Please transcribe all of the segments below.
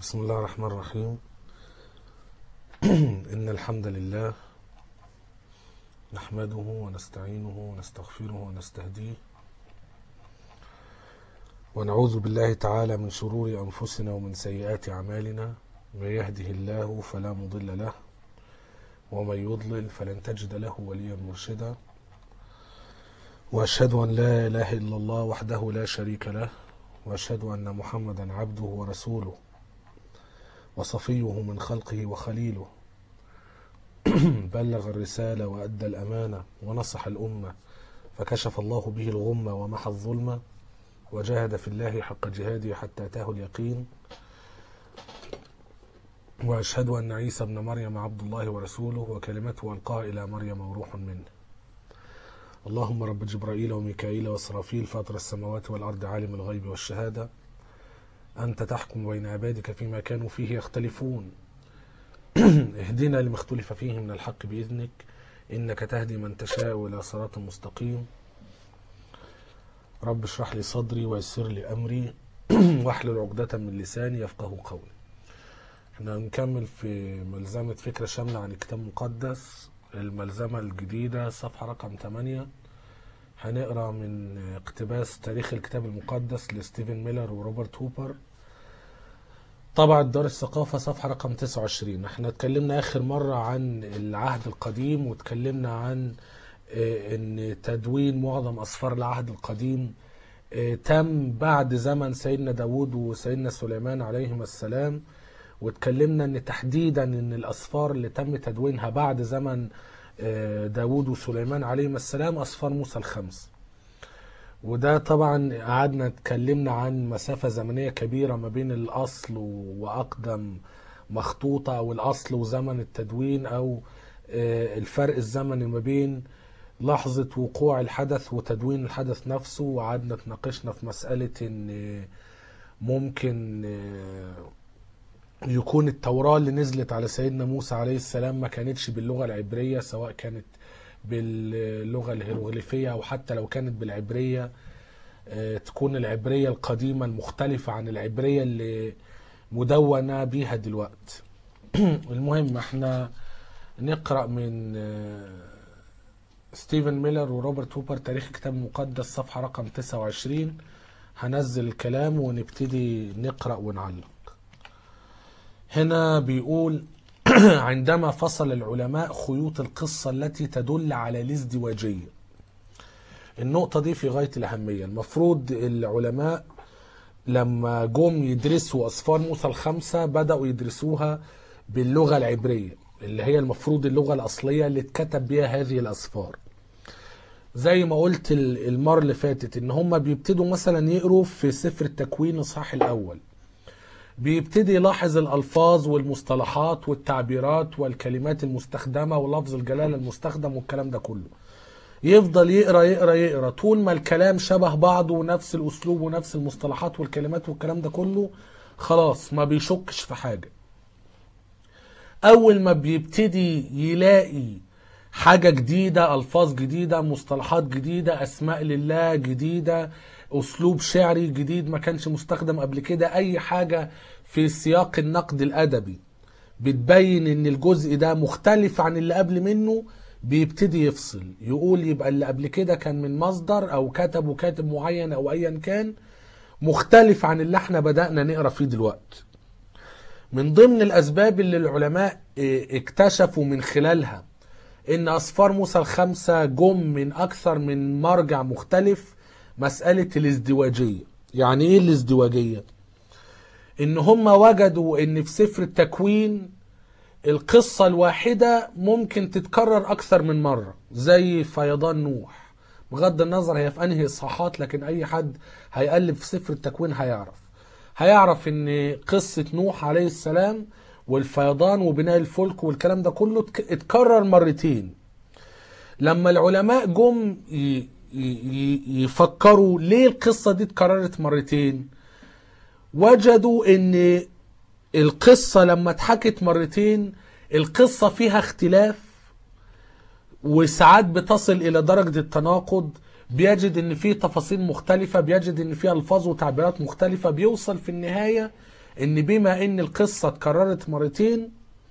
بسم الله الرحمن الرحيم إن الحمد لله نحمده ونستعينه ونستغفره ونستهديه ونعوذ بالله تعالى من شرور أنفسنا ومن سيئات أعمالنا من يهده الله فلا مضل له ومن يضلل فلن تجد له وليا مرشدا وأشهد أن لا إله إلا الله وحده لا شريك له وأشهد أن محمدا عبده ورسوله وصفيه من خلقه وخليله بلغ الرسالة وأدى الأمانة ونصح الأمة فكشف الله به الغمة ومحى الظلمة وجاهد في الله حق جهاده حتى أتاه اليقين وأشهد أن عيسى ابن مريم عبد الله ورسوله وكلمته ألقاها إلى مريم وروح منه اللهم رب جبرائيل وميكائيل وإسرافيل فاطر السماوات والأرض عالم الغيب والشهادة أنت تحكم بين عبادك فيما كانوا فيه يختلفون اهدنا لما اختلف فيه من الحق بإذنك إنك تهدي من تشاء إلى صراط مستقيم رب اشرح لي صدري ويسر لي أمري واحلل عقدة من لساني يفقه قولي احنا هنكمل في ملزمة فكرة شاملة عن الكتاب المقدس الملزمة الجديدة صفحة رقم 8 هنقرا من اقتباس تاريخ الكتاب المقدس لستيفن ميلر وروبرت هوبر طبعا دار الثقافة صفحة رقم 29 احنا اتكلمنا اخر مرة عن العهد القديم واتكلمنا عن اه ان تدوين معظم اسفار العهد القديم اه تم بعد زمن سيدنا داود وسيدنا سليمان عليهما السلام واتكلمنا ان تحديدا ان الاسفار اللي تم تدوينها بعد زمن داود وسليمان عليهما السلام أسفار موسى الخمس وده طبعا قعدنا اتكلمنا عن مسافة زمنية كبيرة ما بين الأصل وأقدم مخطوطة أو الأصل وزمن التدوين أو الفرق الزمني ما بين لحظة وقوع الحدث وتدوين الحدث نفسه وقعدنا اتناقشنا في مسألة إن ممكن يكون التوراة اللي نزلت على سيدنا موسى عليه السلام ما كانتش باللغة العبرية سواء كانت باللغة الهيروغليفية أو حتى لو كانت بالعبرية تكون العبرية القديمة المختلفة عن العبرية اللي مدونة بيها دلوقتي المهم احنا نقرأ من ستيفن ميلر وروبرت هوبر تاريخ الكتاب المقدس صفحة رقم 29 هنزل الكلام ونبتدي نقرأ ونعلق هنا بيقول عندما فصل العلماء خيوط القصة التي تدل على الازدواجية النقطة دي في غاية الأهمية المفروض العلماء لما جم يدرسوا أسفار موسى الخمسة بدأوا يدرسوها باللغة العبرية اللي هي المفروض اللغة الأصلية اللي اتكتب بها هذه الأسفار زي ما قلت المرة اللي فاتت ان هم بيبتدوا مثلا يقروا في سفر التكوين الصح الأول بيبتدي يلاحظ الألفاظ والمصطلحات والتعبيرات والكلمات المستخدمة ولفظ الجلالة المستخدم والكلام ده كله يفضل يقرا يقرا يقرا طول ما الكلام شبه بعضه ونفس الأسلوب ونفس المصطلحات والكلمات والكلام ده كله خلاص ما بيشكش في حاجة أول ما بيبتدي يلاقي حاجة جديدة ألفاظ جديدة مصطلحات جديدة أسماء لله جديدة اسلوب شعري جديد ما كانش مستخدم قبل كده اي حاجه في سياق النقد الادبي بتبين ان الجزء ده مختلف عن اللي قبل منه بيبتدي يفصل يقول يبقى اللي قبل كده كان من مصدر او كتبه كاتب معين او ايا كان مختلف عن اللي احنا بدأنا نقرا فيه دلوقتي من ضمن الاسباب اللي العلماء اكتشفوا من خلالها ان اسفار موسى الخمسه جم من اكثر من مرجع مختلف مسألة الازدواجية يعني ايه الازدواجية ان هم وجدوا ان في سفر التكوين القصة الواحدة ممكن تتكرر اكثر من مرة زي فيضان نوح بغض النظر هي في انهي اصحاحات لكن اي حد هيقلب في سفر التكوين هيعرف هيعرف ان قصة نوح عليه السلام والفيضان وبناء الفلك والكلام ده كله اتكرر مرتين لما العلماء جم يفكروا ليه القصة دي اتكررت مرتين وجدوا ان القصة لما اتحكت مرتين القصة فيها اختلاف وساعات بتصل الى درجة التناقض بيجد ان في تفاصيل مختلفة بيجد ان في الفاظ وتعبيرات مختلفة بيوصل في النهاية ان بما ان القصة اتكررت مرتين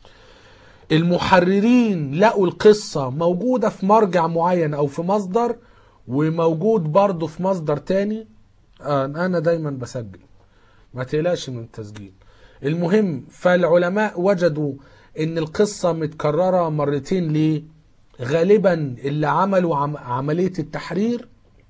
المحررين لقوا القصة موجودة في مرجع معين او في مصدر وموجود برضه في مصدر تاني آه انا دايما بسجل ما تقلقش من التسجيل المهم فالعلماء وجدوا ان القصة متكررة مرتين ليه غالبا اللي عملوا عم عملية التحرير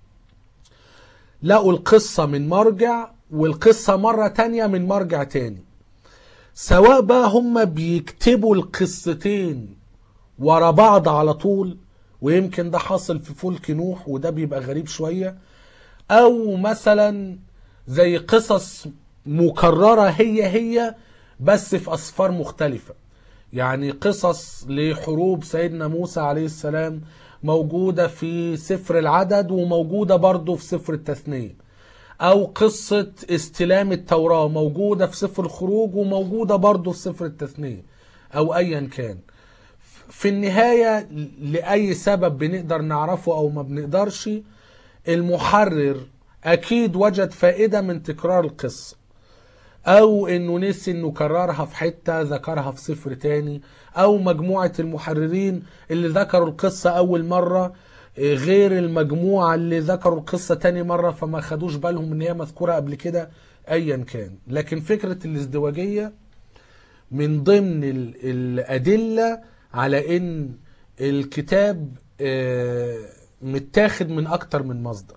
لقوا القصة من مرجع والقصة مرة تانية من مرجع تاني سواء بقى هم بيكتبوا القصتين ورا بعض على طول ويمكن ده حاصل في فلك نوح وده بيبقى غريب شوية او مثلا زي قصص مكررة هي هي بس في أسفار مختلفة يعني قصص لحروب سيدنا موسى عليه السلام موجودة في سفر العدد وموجودة برضه في سفر التثنية أو قصة استلام التوراة موجودة في سفر الخروج وموجودة برضه في سفر التثنية أو أيا كان في النهاية لأي سبب بنقدر نعرفه أو ما بنقدرش المحرر أكيد وجد فائدة من تكرار القصة او انه نسي انه كررها في حتة ذكرها في سفر تاني او مجموعة المحررين اللي ذكروا القصة اول مرة غير المجموعة اللي ذكروا القصة تاني مرة فما خدوش بالهم ان هي مذكورة قبل كده ايا كان لكن فكرة الازدواجية من ضمن ال- الادلة على ان الكتاب آه، متاخد من اكتر من مصدر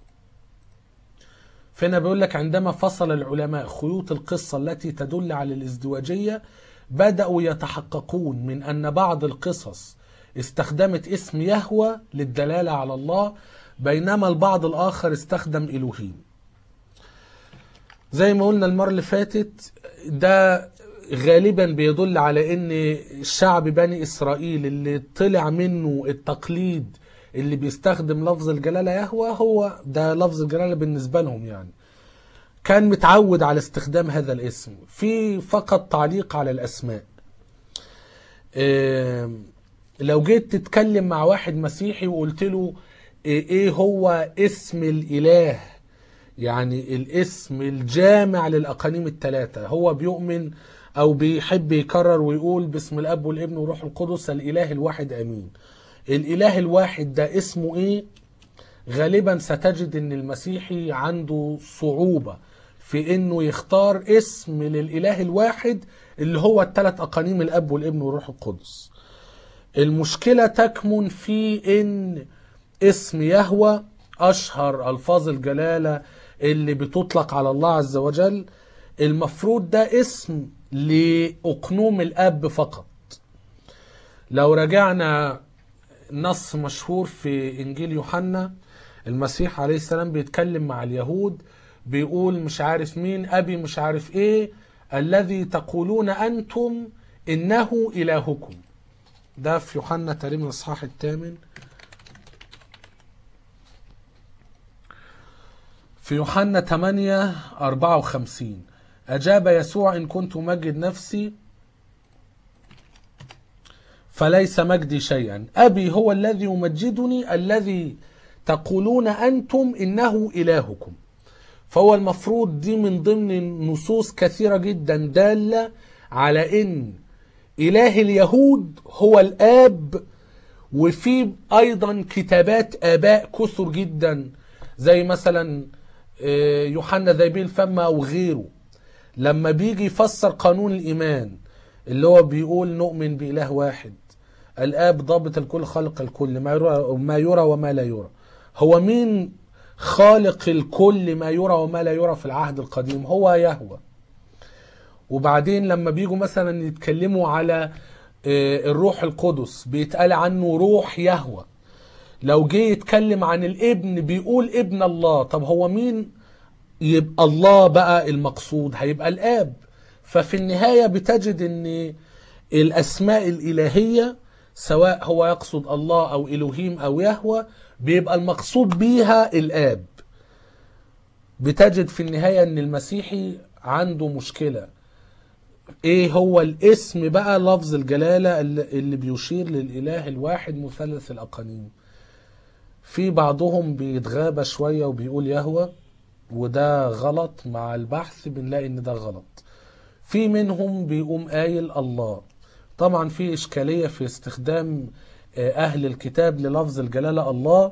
فهنا بيقول لك عندما فصل العلماء خيوط القصة التي تدل على الازدواجية بدأوا يتحققون من أن بعض القصص استخدمت اسم يهوى للدلالة على الله بينما البعض الآخر استخدم إلوهيم زي ما قلنا المرة اللي فاتت ده غالبا بيدل على ان الشعب بني اسرائيل اللي طلع منه التقليد اللي بيستخدم لفظ الجلالة يهوى هو ده لفظ الجلالة بالنسبة لهم يعني كان متعود على استخدام هذا الاسم في فقط تعليق على الأسماء آم، لو جيت تتكلم مع واحد مسيحي وقلت له ايه إيه هو اسم الإله يعني الاسم الجامع للأقانيم الثلاثة هو بيؤمن أو بيحب يكرر ويقول باسم الأب والابن والروح القدس الإله الواحد آمين الإله الواحد ده اسمه إيه غالبا ستجد ان المسيحي عنده صعوبة في انه يختار اسم للاله الواحد اللي هو الثلاث اقانيم الاب والابن والروح القدس المشكلة تكمن في ان اسم يهوى اشهر الفاظ الجلالة اللي بتطلق على الله عز وجل المفروض ده اسم لاقنوم الاب فقط لو رجعنا نص مشهور في انجيل يوحنا المسيح عليه السلام بيتكلم مع اليهود بيقول مش عارف مين ابي مش عارف ايه الذي تقولون انتم انه الهكم ده في يوحنا تقريبا الاصحاح الثامن في يوحنا 8 54 أجاب يسوع إن كنت أمجد نفسي فليس مجدي شيئا أبي هو الذي يمجدني الذي تقولون أنتم إنه إلهكم فهو المفروض دي من ضمن نصوص كثيرة جدا دالة على إن إله اليهود هو الآب وفي أيضا كتابات آباء كثر جدا زي مثلا آه، يوحنا ذيبي الفم أو غيره لما بيجي يفسر قانون الإيمان اللي هو بيقول نؤمن بإله واحد الآب ضابط الكل خلق الكل ما يرى, ما يرى وما لا يرى هو مين خالق الكل ما يرى وما لا يرى في العهد القديم هو يهوى وبعدين لما بيجوا مثلا يتكلموا على آه، الروح القدس بيتقال عنه روح يهوى لو جه يتكلم عن الابن بيقول ابن الله طب هو مين يبقى الله بقى المقصود هيبقى الاب ففي النهاية بتجد ان الاسماء الالهية سواء هو يقصد الله او الوهيم او يهوى بيبقى المقصود بيها الاب بتجد في النهاية ان المسيحي عنده مشكلة ايه هو الاسم بقى لفظ الجلالة اللي اللي بيشير للاله الواحد مثلث الاقانيم في بعضهم بيتغابى شوية وبيقول يهوى وده غلط مع البحث بنلاقي ان ده غلط في منهم بيقوم قايل الله طبعا في إشكالية في استخدام آه، أهل الكتاب للفظ الجلالة الله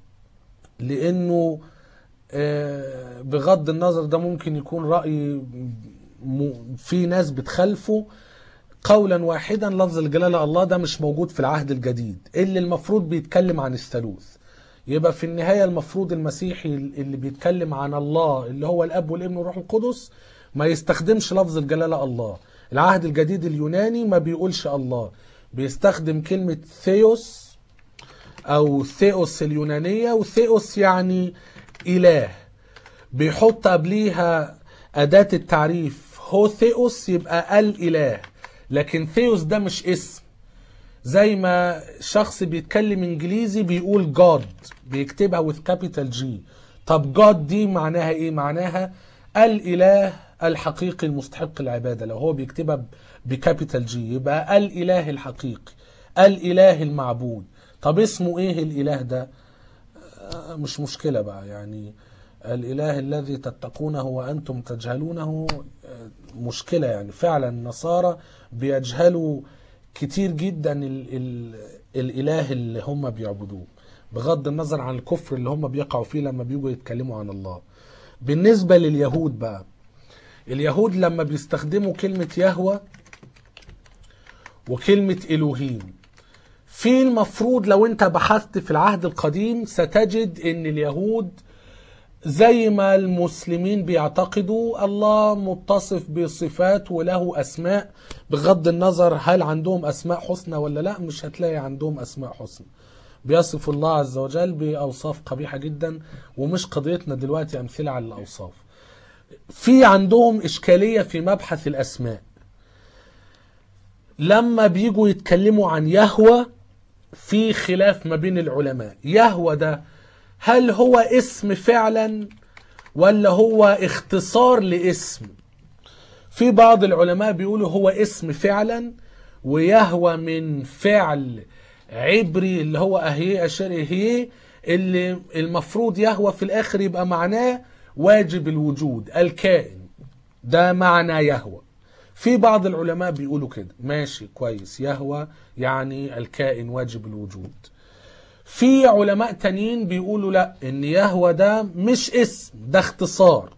لأنه آه، بغض النظر ده ممكن يكون رأي م- في ناس بتخالفه قولا واحدا لفظ الجلالة الله ده مش موجود في العهد الجديد اللي المفروض بيتكلم عن الثالوث يبقى في النهاية المفروض المسيحي اللي بيتكلم عن الله اللي هو الأب والابن والروح القدس ما يستخدمش لفظ الجلالة الله العهد الجديد اليوناني ما بيقولش الله بيستخدم كلمة ثيوس أو ثيوس اليونانية وثيوس يعني إله بيحط قبليها أداة التعريف هو ثيوس يبقى الإله لكن ثيوس ده مش اسم زي ما شخص بيتكلم انجليزي بيقول جاد بيكتبها with capital G طب جاد دي معناها ايه معناها الاله الحقيقي المستحق العباده لو هو بيكتبها ب- بكابيتال جي يبقى الاله الحقيقي الاله المعبود طب اسمه ايه الاله ده آه، مش مشكله بقى يعني الاله الذي تتقونه وانتم تجهلونه آه، مشكله يعني فعلا النصارى بيجهلوا كتير جدا ال ال الاله اللي هم بيعبدوه بغض النظر عن الكفر اللي هم بيقعوا فيه لما بيجوا يتكلموا عن الله بالنسبه لليهود بقى اليهود لما بيستخدموا كلمه يهوه وكلمه الوهيم في المفروض لو انت بحثت في العهد القديم ستجد ان اليهود زي ما المسلمين بيعتقدوا الله متصف بصفات وله اسماء بغض النظر هل عندهم اسماء حسنى ولا لا مش هتلاقي عندهم اسماء حسنى بيصف الله عز وجل باوصاف قبيحه جدا ومش قضيتنا دلوقتي امثله على الاوصاف في عندهم اشكاليه في مبحث الاسماء لما بيجوا يتكلموا عن يهوى في خلاف ما بين العلماء يهوى ده هل هو اسم فعلا ولا هو اختصار لاسم في بعض العلماء بيقولوا هو اسم فعلا ويهوى من فعل عبري اللي هو اهيه اشار اهيه اللي المفروض يهوى في الاخر يبقى معناه واجب الوجود الكائن ده معنى يهوى في بعض العلماء بيقولوا كده ماشي كويس يهوى يعني الكائن واجب الوجود في علماء تانيين بيقولوا لا ان يهوى ده مش اسم ده اختصار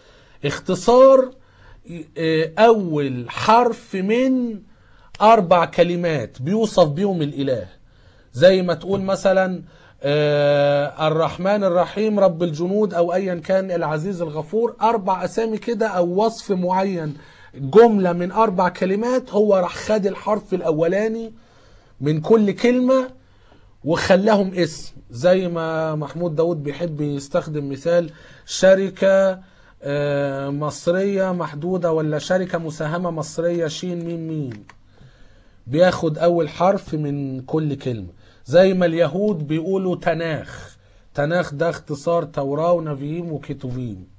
اختصار اه، اول حرف من اربع كلمات بيوصف بيهم الاله زي ما تقول مثلا آه، الرحمن الرحيم رب الجنود او ايا كان العزيز الغفور اربع اسامي كده او وصف معين جمله من اربع كلمات هو راح خد الحرف الاولاني من كل كلمه وخلاهم اسم زي ما محمود داود بيحب يستخدم مثال شركة آه، مصرية محدودة ولا شركة مساهمة مصرية شين ميم ميم بياخد أول حرف من كل كلمة زي ما اليهود بيقولوا تناخ تناخ ده اختصار توراة ونبيين وكتوبين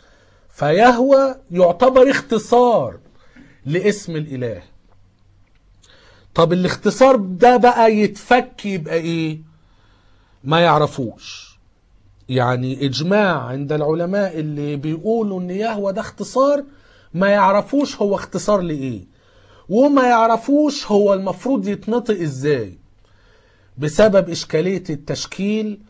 فيهوى يعتبر اختصار لاسم الإله طب الاختصار ده بقى يتفك يبقى ايه ما يعرفوش يعني اجماع عند العلماء اللي بيقولوا ان يهوى ده اختصار ما يعرفوش هو اختصار لايه وما يعرفوش هو المفروض يتنطق ازاي بسبب اشكالية التشكيل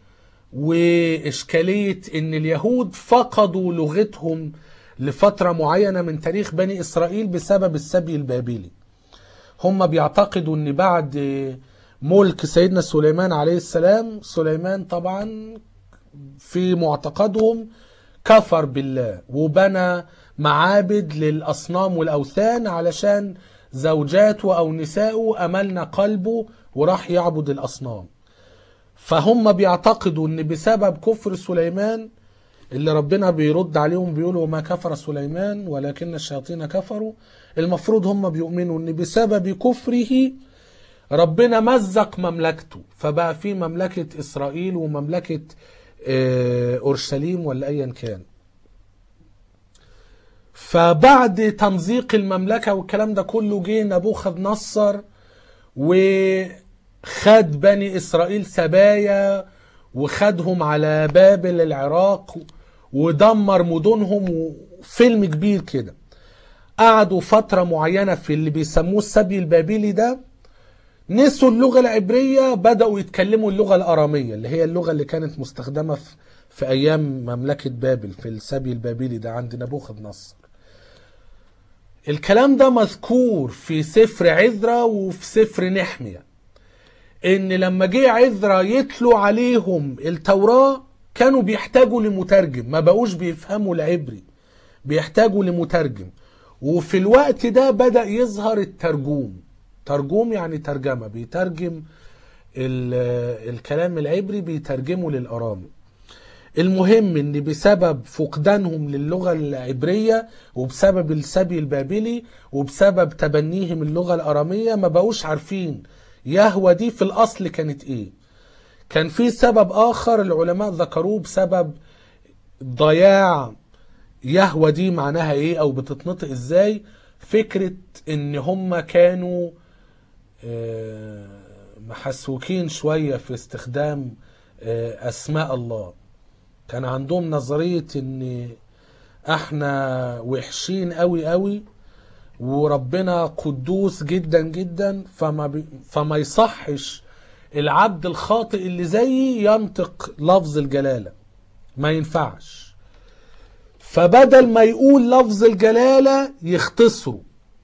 واشكالية ان اليهود فقدوا لغتهم لفترة معينة من تاريخ بني اسرائيل بسبب السبي البابلي هم بيعتقدوا ان بعد ملك سيدنا سليمان عليه السلام سليمان طبعا في معتقدهم كفر بالله وبنى معابد للاصنام والاوثان علشان زوجاته او نساءه املنا قلبه وراح يعبد الاصنام فهم بيعتقدوا ان بسبب كفر سليمان اللي ربنا بيرد عليهم بيقولوا ما كفر سليمان ولكن الشياطين كفروا المفروض هم بيؤمنوا ان بسبب كفره ربنا مزق مملكته فبقى في مملكة إسرائيل ومملكة آه، أورشليم ولا أيا كان فبعد تمزيق المملكة والكلام ده كله جه نبوخذ نصر وخد بني إسرائيل سبايا وخدهم على بابل العراق ودمر مدنهم وفيلم كبير كده قعدوا فترة معينة في اللي بيسموه السبي البابلي ده نسوا اللغة العبرية بدأوا يتكلموا اللغة الأرامية اللي هي اللغة اللي كانت مستخدمة في, في أيام مملكة بابل في السبي البابلي ده عند نبوخذ نصر الكلام ده مذكور في سفر عذرا وفي سفر نحمية ان لما جه عذرا يتلو عليهم التوراة كانوا بيحتاجوا لمترجم ما بقوش بيفهموا العبري بيحتاجوا لمترجم وفي الوقت ده بدأ يظهر الترجوم ترجوم يعني ترجمة بيترجم ال- الكلام العبري بيترجمه للأرامي المهم ان بسبب فقدانهم للغة العبرية وبسبب السبي البابلي وبسبب تبنيهم اللغة الأرامية ما بقوش عارفين يهوى دي في الأصل كانت ايه كان في سبب آخر العلماء ذكروه بسبب ضياع يهوى دي معناها ايه او بتتنطق ازاي فكرة ان هم كانوا آه، محسوكين شوية في استخدام آه، اسماء الله كان عندهم نظرية ان احنا وحشين قوي قوي وربنا قدوس جدا جدا فما, بي فما يصحش العبد الخاطئ اللي زيي ينطق لفظ الجلالة ما ينفعش فبدل ما يقول لفظ الجلالة يختصره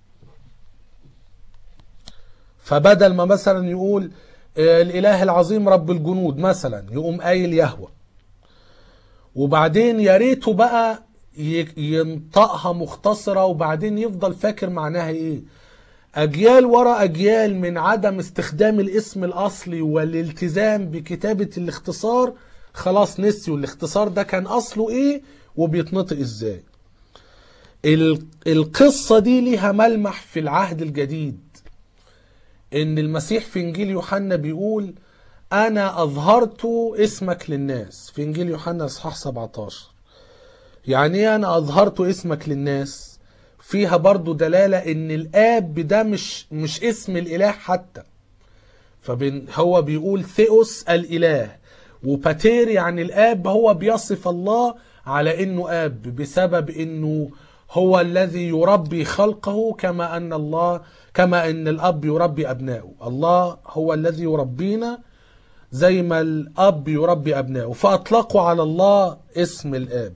فبدل ما مثلا يقول آه، الإله العظيم رب الجنود مثلا يقوم قايل يهوى وبعدين يا ريته بقى ي- ينطقها مختصرة وبعدين يفضل فاكر معناها ايه أجيال ورا أجيال من عدم استخدام الاسم الأصلي والالتزام بكتابة الاختصار خلاص نسيوا الاختصار ده كان أصله إيه وبيتنطق إزاي ال- القصة دي ليها ملمح في العهد الجديد إن المسيح في إنجيل يوحنا بيقول أنا أظهرت اسمك للناس في إنجيل يوحنا إصحاح 17 يعني ايه انا اظهرت اسمك للناس فيها برضو دلالة ان الاب ده مش مش اسم الاله حتى فبن هو بيقول ثيوس الاله وباتير يعني الاب هو بيصف الله على انه اب بسبب انه هو الذي يربي خلقه كما ان الله كما ان الاب يربي ابنائه الله هو الذي يربينا زي ما الاب يربي ابنائه فاطلقوا على الله اسم الاب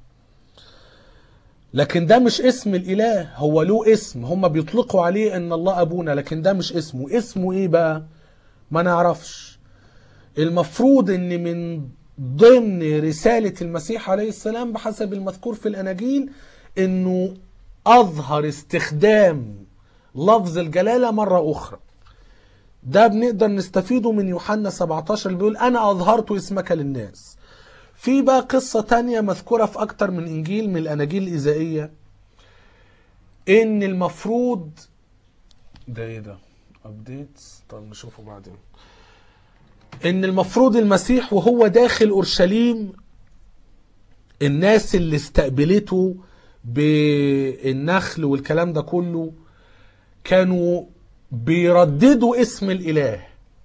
لكن ده مش اسم الاله هو له اسم هم بيطلقوا عليه ان الله ابونا لكن ده مش اسمه اسمه ايه بقى ما نعرفش المفروض ان من ضمن رسالة المسيح عليه السلام بحسب المذكور في الاناجيل انه اظهر استخدام لفظ الجلالة مرة اخرى ده بنقدر نستفيده من يوحنا 17 اللي بيقول انا اظهرت اسمك للناس في بقى قصة تانية مذكورة في أكتر من إنجيل من الأناجيل الإيزائية إن المفروض ده إيه ده؟ أبديتس طب نشوفه بعدين إن المفروض المسيح وهو داخل أورشليم الناس اللي استقبلته بالنخل والكلام ده كله كانوا بيرددوا اسم الإله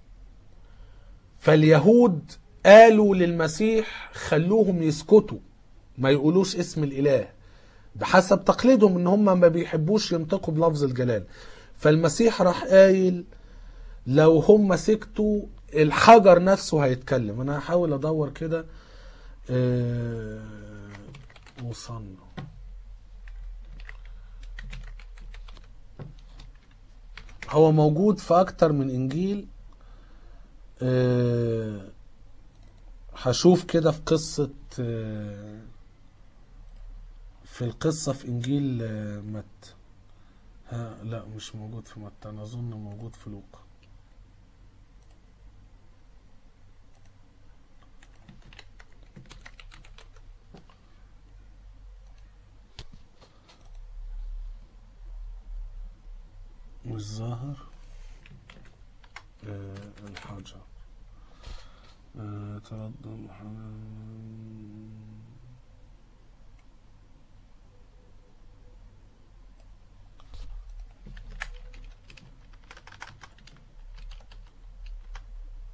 فاليهود قالوا للمسيح خلوهم يسكتوا ما يقولوش اسم الاله بحسب تقليدهم ان هم ما بيحبوش ينطقوا بلفظ الجلال فالمسيح راح قايل لو هم سكتوا الحجر نفسه هيتكلم انا هحاول ادور كده آه، وصلنا هو موجود في اكتر من انجيل آه، هشوف كده في قصة آه، في القصة في إنجيل آه، متى ها لا مش موجود في متى أنا أظن موجود في لوقا مش ظاهر آه، الحجر آه، تردد محمد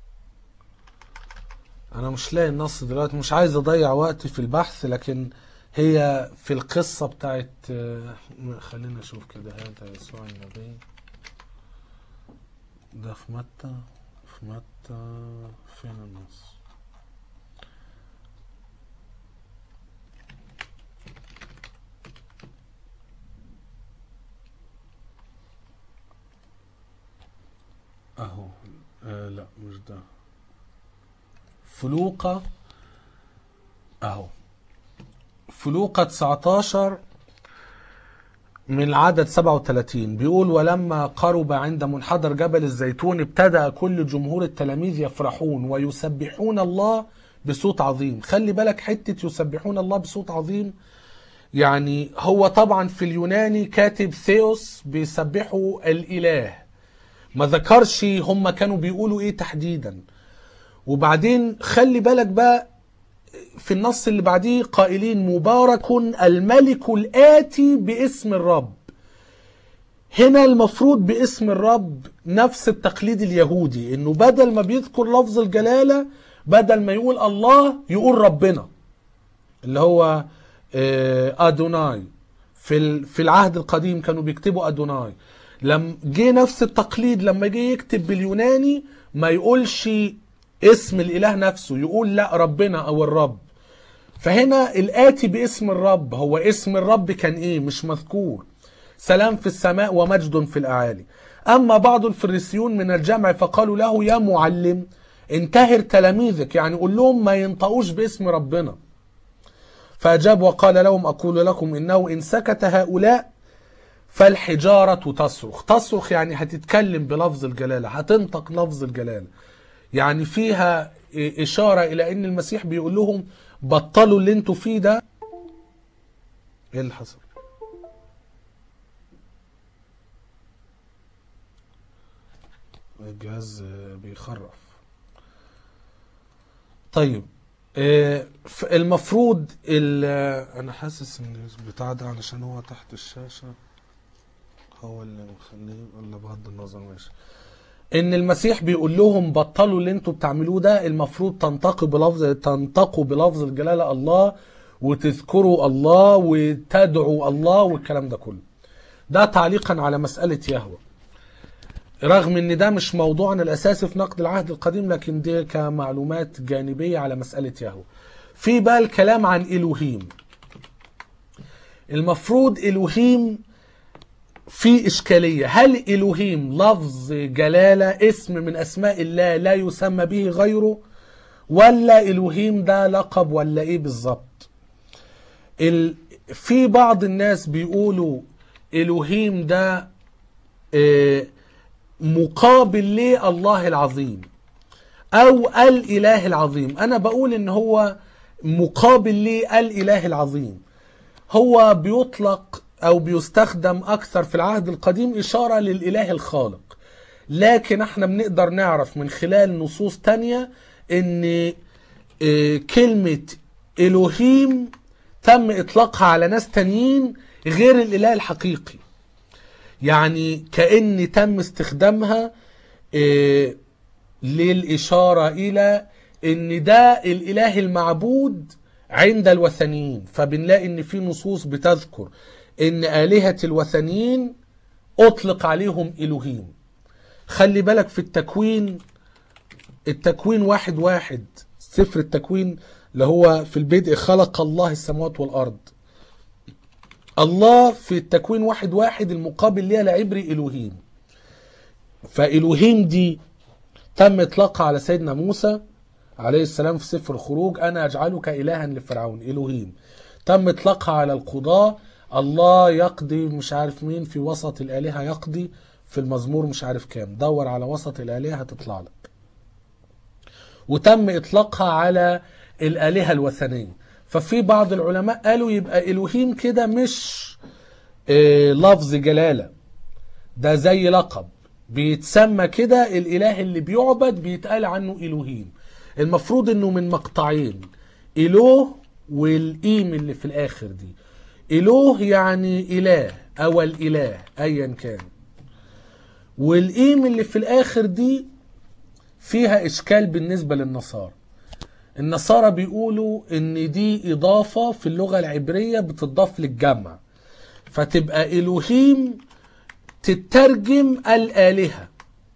انا مش لاقي النص دلوقتي مش عايز اضيع وقت في البحث لكن هي في القصة بتاعت آه، خلينا نشوف كده هذا يسوع النبي ده في متى في متى فين النص اهو آه لا مش ده فلوقة اهو فلوقة 19 من العدد 37 بيقول ولما قرب عند منحدر جبل الزيتون ابتدأ كل جمهور التلاميذ يفرحون ويسبحون الله بصوت عظيم خلي بالك حتة يسبحون الله بصوت عظيم يعني هو طبعا في اليوناني كاتب ثيوس بيسبحوا الإله ما ذكرش هم كانوا بيقولوا ايه تحديدا وبعدين خلي بالك بقى في النص اللي بعديه قائلين مبارك الملك الآتي باسم الرب هنا المفروض باسم الرب نفس التقليد اليهودي انه بدل ما بيذكر لفظ الجلالة بدل ما يقول الله يقول ربنا اللي هو آه، ادوناي في ال- في العهد القديم كانوا بيكتبوا ادوناي لما جه نفس التقليد لما جه يكتب باليوناني ما يقولش اسم الاله نفسه يقول لا ربنا او الرب فهنا الآتي باسم الرب هو اسم الرب كان إيه مش مذكور سلام في السماء ومجد في الأعالي أما بعض الفريسيون من الجمع فقالوا له يا معلم انتهر تلاميذك يعني قول لهم ما ينطقوش باسم ربنا فأجاب وقال لهم أقول لكم إنه إن سكت هؤلاء فالحجارة تصرخ تصرخ يعني هتتكلم بلفظ الجلالة هتنطق لفظ الجلالة يعني فيها إشارة إلى أن المسيح بيقول لهم بطلوا اللي انتوا فيه ده ايه اللي حصل الجهاز بيخرف طيب آه، ف- المفروض ال- انا حاسس ان البتاع ده علشان هو تحت الشاشة هو اللي مخليه ولا بغض النظر ماشي ان المسيح بيقول لهم بطلوا اللي انتوا بتعملوه ده المفروض تنطقوا بلفظ تنطقوا بلفظ الجلاله الله وتذكروا الله وتدعوا الله والكلام ده كله ده تعليقا على مساله يهوه رغم ان ده مش موضوعنا الاساسي في نقد العهد القديم لكن دي كمعلومات جانبيه على مساله يهوه في بقى الكلام عن الوهيم المفروض الوهيم في إشكالية هل إلوهيم لفظ جلالة اسم من أسماء الله لا يسمى به غيره ولا إلوهيم ده لقب ولا إيه بالظبط ال... في بعض الناس بيقولوا إلوهيم ده آه، مقابل ليه الله العظيم أو الإله العظيم أنا بقول إن هو مقابل ليه الإله العظيم هو بيطلق او بيستخدم اكثر في العهد القديم اشاره للاله الخالق لكن احنا بنقدر نعرف من خلال نصوص تانية ان آه، كلمه الوهيم تم اطلاقها على ناس تانيين غير الاله الحقيقي يعني كأن تم استخدامها آه، للإشارة إلى إن ده الإله المعبود عند الوثنيين فبنلاقي إن في نصوص بتذكر إن آلهة الوثنيين أطلق عليهم إلهيم خلي بالك في التكوين التكوين واحد واحد سفر التكوين اللي هو في البدء خلق الله السماوات والأرض الله في التكوين واحد واحد المقابل ليها العبري إلهيم فإلهيم دي تم إطلاقها على سيدنا موسى عليه السلام في سفر الخروج أنا أجعلك إلها لفرعون إلهيم تم إطلاقها على القضاء الله يقضي مش عارف مين في وسط الآلهة يقضي في المزمور مش عارف كام دور على وسط الآلهة هتطلع لك وتم إطلاقها على الآلهة الوثنية ففي بعض العلماء قالوا يبقى إلهيم كده مش آه، لفظ جلالة ده زي لقب بيتسمى كده الإله اللي بيعبد بيتقال عنه إلهيم المفروض إنه من مقطعين إله والإيم اللي في الآخر دي إله يعني إله أو الإله أيا كان والإيم اللي في الآخر دي فيها إشكال بالنسبة للنصارى النصارى بيقولوا ان دي اضافة في اللغة العبرية بتضاف للجمع فتبقى الوهيم تترجم الآلهة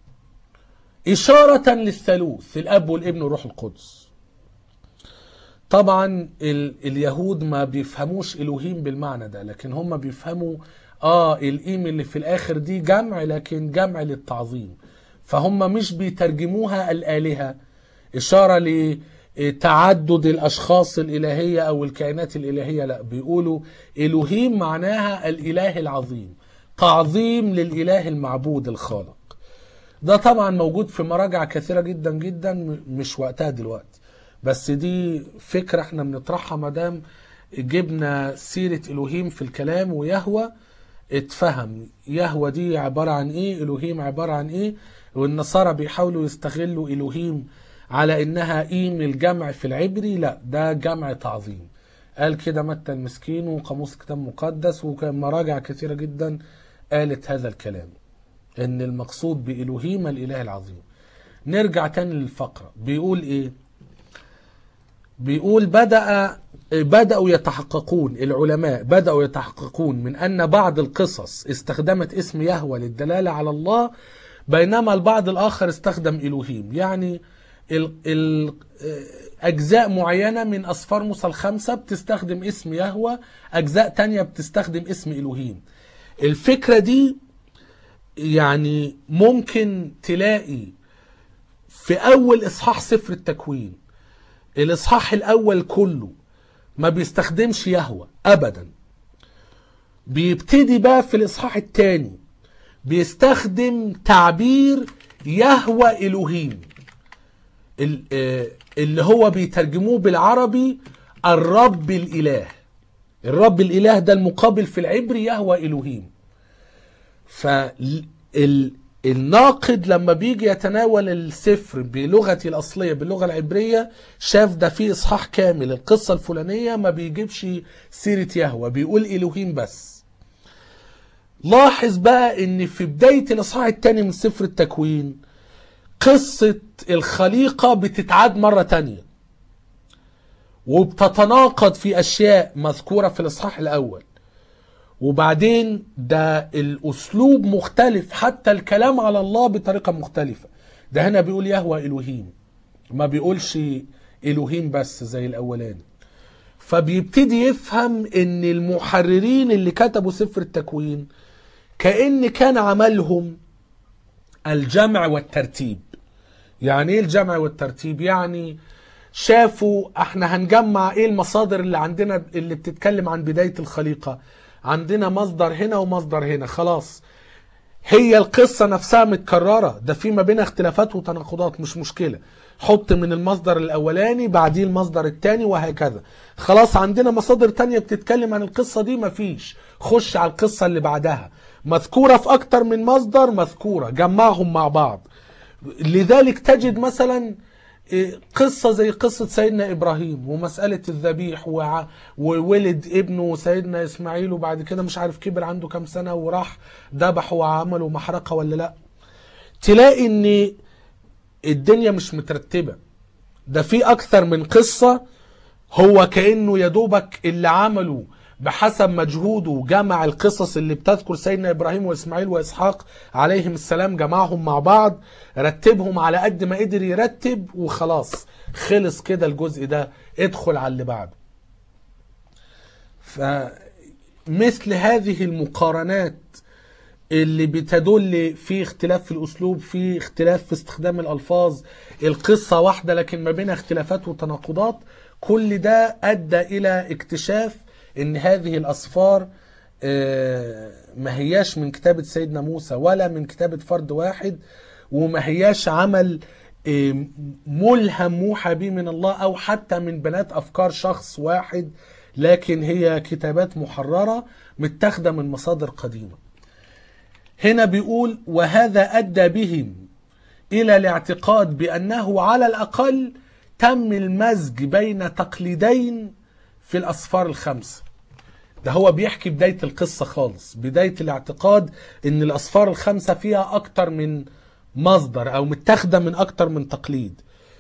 إشارة للثالوث الأب والابن والروح القدس طبعا ال اليهود ما بيفهموش إلوهيم بالمعنى ده لكن هم بيفهموا اه الإيم اللي في الآخر دي جمع لكن جمع للتعظيم فهم مش بيترجموها الآلهة إشارة لتعدد الأشخاص الإلهية أو الكائنات الإلهية لا بيقولوا إلوهيم معناها الإله العظيم تعظيم للإله المعبود الخالق ده طبعا موجود في مراجع كثيرة جدا جدا م- مش وقتها دلوقتي بس دي فكرة احنا بنطرحها مدام جبنا سيرة إلوهيم في الكلام ويهوى اتفهم يهوى دي عبارة عن ايه إلوهيم عبارة عن ايه والنصارى بيحاولوا يستغلوا إلوهيم على انها ايم الجمع في العبري لا ده جمع تعظيم قال كده متى المسكين وقاموس كتاب مقدس وكان مراجع كثيرة جدا قالت هذا الكلام ان المقصود بإلوهيم الإله العظيم نرجع تاني للفقرة بيقول ايه بيقول بدأ بدأوا يتحققون العلماء بدأوا يتحققون من أن بعض القصص استخدمت اسم يهوى للدلالة على الله بينما البعض الآخر استخدم إلوهيم يعني ال ال أجزاء معينة من أسفار موسى الخمسة بتستخدم اسم يهوى أجزاء تانية بتستخدم اسم إلوهيم الفكرة دي يعني ممكن تلاقي في أول إصحاح سفر التكوين الإصحاح الأول كله ما بيستخدمش يهوى أبدا بيبتدي بقى في الإصحاح الثاني بيستخدم تعبير يهوى إلوهيم ال- آه، اللي هو بيترجموه بالعربي الرب الإله الرب الإله ده المقابل في العبري يهوى إلوهيم فالناقد لما بيجي يتناول السفر بلغتي الأصلية باللغة العبرية شاف ده فيه إصحاح كامل القصة الفلانية ما بيجيبش سيرة يهوى بيقول إلوهيم بس لاحظ بقى ان في بداية الإصحاح الثاني من سفر التكوين قصة الخليقة بتتعاد مرة تانية وبتتناقض في أشياء مذكورة في الإصحاح الأول وبعدين ده الأسلوب مختلف حتى الكلام على الله بطريقة مختلفة ده هنا بيقول يهوى إلوهيم ما بيقولش إلوهيم بس زي الأولاني فبيبتدي يفهم ان المحررين اللي كتبوا سفر التكوين كأن كان عملهم الجمع والترتيب يعني ايه الجمع والترتيب يعني شافوا احنا هنجمع ايه المصادر اللي عندنا اللي بتتكلم عن بداية الخليقة عندنا مصدر هنا ومصدر هنا خلاص هي القصة نفسها متكررة ده في ما بينها اختلافات وتناقضات مش مشكلة حط من المصدر الأولاني بعديه المصدر الثاني وهكذا خلاص عندنا مصادر تانية بتتكلم عن القصة دي مفيش خش على القصة اللي بعدها مذكورة في أكتر من مصدر مذكورة جمعهم مع بعض لذلك تجد مثلا إيه، قصة زي قصة سيدنا إبراهيم ومسألة الذبيح وع- وولد ابنه سيدنا إسماعيل وبعد كده مش عارف كبر عنده كام سنة وراح ذبح وعملوا محرقة ولا لأ تلاقي إن الدنيا مش مترتبة ده في أكثر من قصة هو كأنه يدوبك اللي عمله بحسب مجهوده جمع القصص اللي بتذكر سيدنا إبراهيم وإسماعيل وإسحاق عليهم السلام جمعهم مع بعض رتبهم على قد ما قدر يرتب وخلاص خلص كده الجزء ده ادخل على اللي بعده فمثل هذه المقارنات اللي بتدل في اختلاف في الاسلوب في اختلاف في استخدام الالفاظ القصه واحده لكن ما بينها اختلافات وتناقضات كل ده ادى الى اكتشاف ان هذه الاسفار آه، ما هياش من كتابه سيدنا موسى ولا من كتابه فرد واحد وما هياش عمل آه، ملهم موحى به من الله او حتى من بنات افكار شخص واحد لكن هي كتابات محرره متاخده من مصادر قديمه هنا بيقول وهذا أدى بهم إلى الاعتقاد بأنه على الأقل تم المزج بين تقليدين في الأسفار الخمسة ده هو بيحكي بداية القصة خالص بداية الاعتقاد ان الأسفار الخمسة فيها أكتر من مصدر أو متاخدة من أكتر من تقليد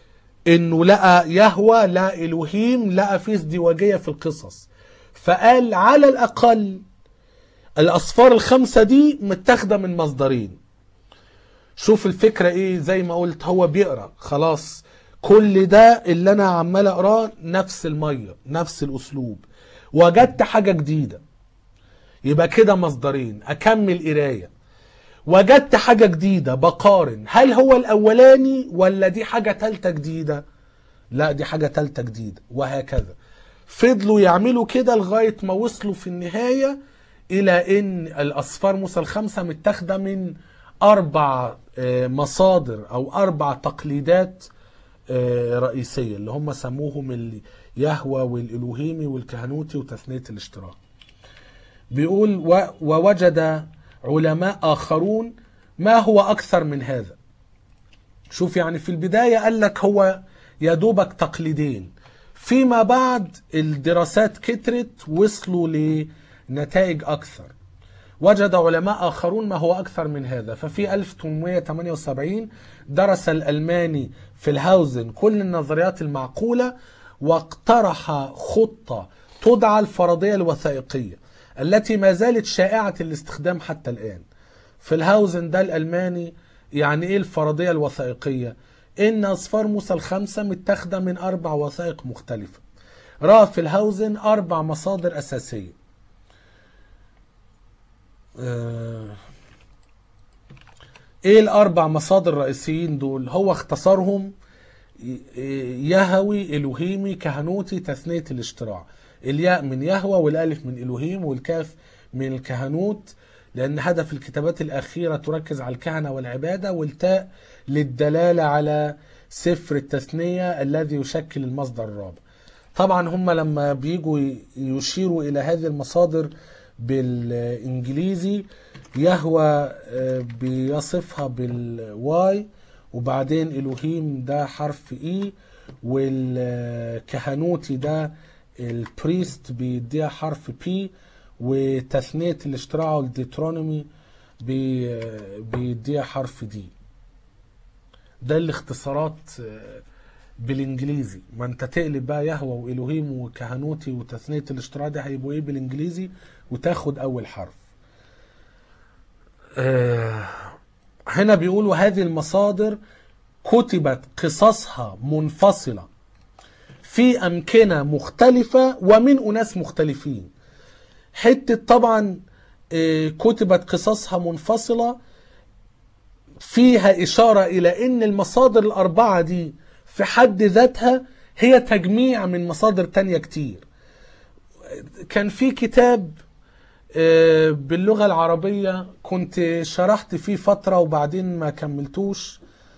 انه لقى يهوى لقى الوهيم لقى في ازدواجيه في القصص فقال على الاقل الاصفار الخمسه دي متاخده من مصدرين شوف الفكره ايه زي ما قلت هو بيقرا خلاص كل ده اللي انا عمال اقراه نفس الميه نفس الاسلوب وجدت حاجه جديده يبقى كده مصدرين اكمل قرايه وجدت حاجة جديدة بقارن هل هو الأولاني ولا دي حاجة تالتة جديدة لا دي حاجة تالتة جديدة وهكذا فضلوا يعملوا كده لغاية ما وصلوا في النهاية إلى إن الأصفار موسى الخمسة متاخدة من أربع آه، مصادر أو أربع تقليدات آه، رئيسية اللي هم سموهم اليهوى والإلوهيمي والكهنوتي وتثنية الاشتراك بيقول و- ووجد علماء آخرون ما هو أكثر من هذا شوف يعني في البداية قال لك هو يدوبك تقليدين فيما بعد الدراسات كترت وصلوا لنتائج أكثر وجد علماء آخرون ما هو أكثر من هذا ففي 1878 درس الألماني في الهاوزن كل النظريات المعقولة واقترح خطة تدعى الفرضية الوثائقية التي ما زالت شائعة الاستخدام حتى الآن في الهاوزن ده الألماني يعني إيه الفرضية الوثائقية إن أصفار موسى الخمسة متاخدة من أربع وثائق مختلفة رأى في الهاوزن أربع مصادر أساسية آه، ايه الاربع مصادر الرئيسيين دول هو اختصرهم يهوي الوهيمي كهنوتي تثنية الاشتراع الياء من يهوى والالف من الوهيم والكاف من الكهنوت لان هدف الكتابات الاخيره تركز على الكهنه والعباده والتاء للدلاله على سفر التثنيه الذي يشكل المصدر الرابع طبعا هم لما بيجوا يشيروا الى هذه المصادر بالانجليزي يهوى آه، بيصفها بالواي وبعدين الوهيم ده حرف اي والكهنوتي ده البريست بيديها حرف بي وتثنية الاشتراع والديترونومي بي- بيديها حرف دي ده الاختصارات آه، بالانجليزي ما انت تقلب بقى يهوى والوهيم وكهنوتي وتثنية الاشتراع ده هيبقوا ايه بالانجليزي وتاخد اول حرف آه، هنا بيقولوا هذه المصادر كتبت قصصها منفصلة في أمكنة مختلفة ومن أناس مختلفين حتة طبعا آه، كتبت قصصها منفصلة فيها إشارة إلى أن المصادر الأربعة دي في حد ذاتها هي تجميع من مصادر تانية كتير كان في كتاب آه، باللغة العربية كنت شرحت فيه فترة وبعدين ما كملتوش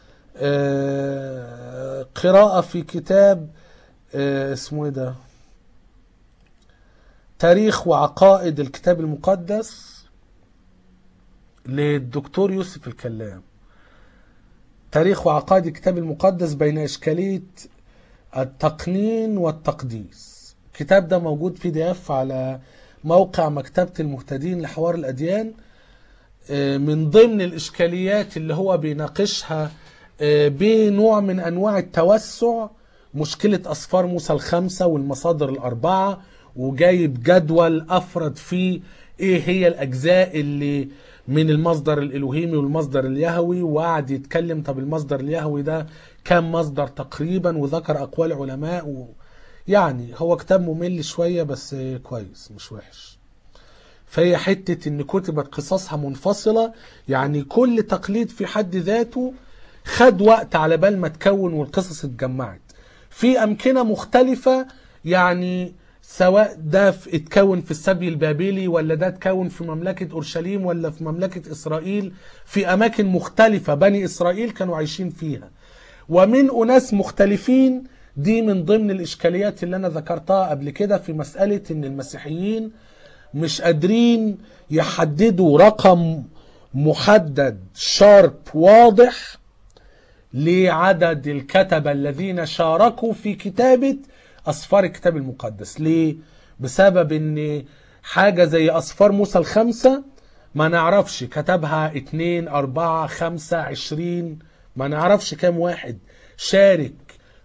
آه، قراءة في كتاب آه، اسمه ايه ده تاريخ وعقائد الكتاب المقدس للدكتور يوسف الكلام تاريخ وعقائد الكتاب المقدس بين إشكالية التقنين والتقديس الكتاب ده موجود في دي اف على موقع مكتبة المهتدين لحوار الأديان آه، من ضمن الإشكاليات اللي هو بيناقشها آه، بنوع من أنواع التوسع مشكلة أصفار موسى الخمسة والمصادر الأربعة وجايب جدول أفرد فيه إيه هي الأجزاء اللي من المصدر الإلهيمي والمصدر اليهوي وقعد يتكلم طب المصدر اليهوي ده كام مصدر تقريبا وذكر أقوال علماء و... يعني هو كتاب ممل شوية بس كويس مش وحش فهي حتة ان كتبت قصصها منفصلة يعني كل تقليد في حد ذاته خد وقت على بال ما تكون والقصص اتجمعت في امكنة مختلفة يعني سواء ده في- اتكون في السبي البابلي ولا ده اتكون في مملكة اورشليم ولا في مملكة اسرائيل في اماكن مختلفة بني اسرائيل كانوا عايشين فيها ومن أناس مختلفين دي من ضمن الإشكاليات اللي أنا ذكرتها قبل كده في مسألة إن المسيحيين مش قادرين يحددوا رقم محدد شارب واضح لعدد الكتبة الذين شاركوا في كتابة أسفار الكتاب المقدس ليه؟ بسبب إن حاجة زي أسفار موسى الخمسة ما نعرفش كتبها اتنين أربعة خمسة عشرين ما نعرفش كام واحد شارك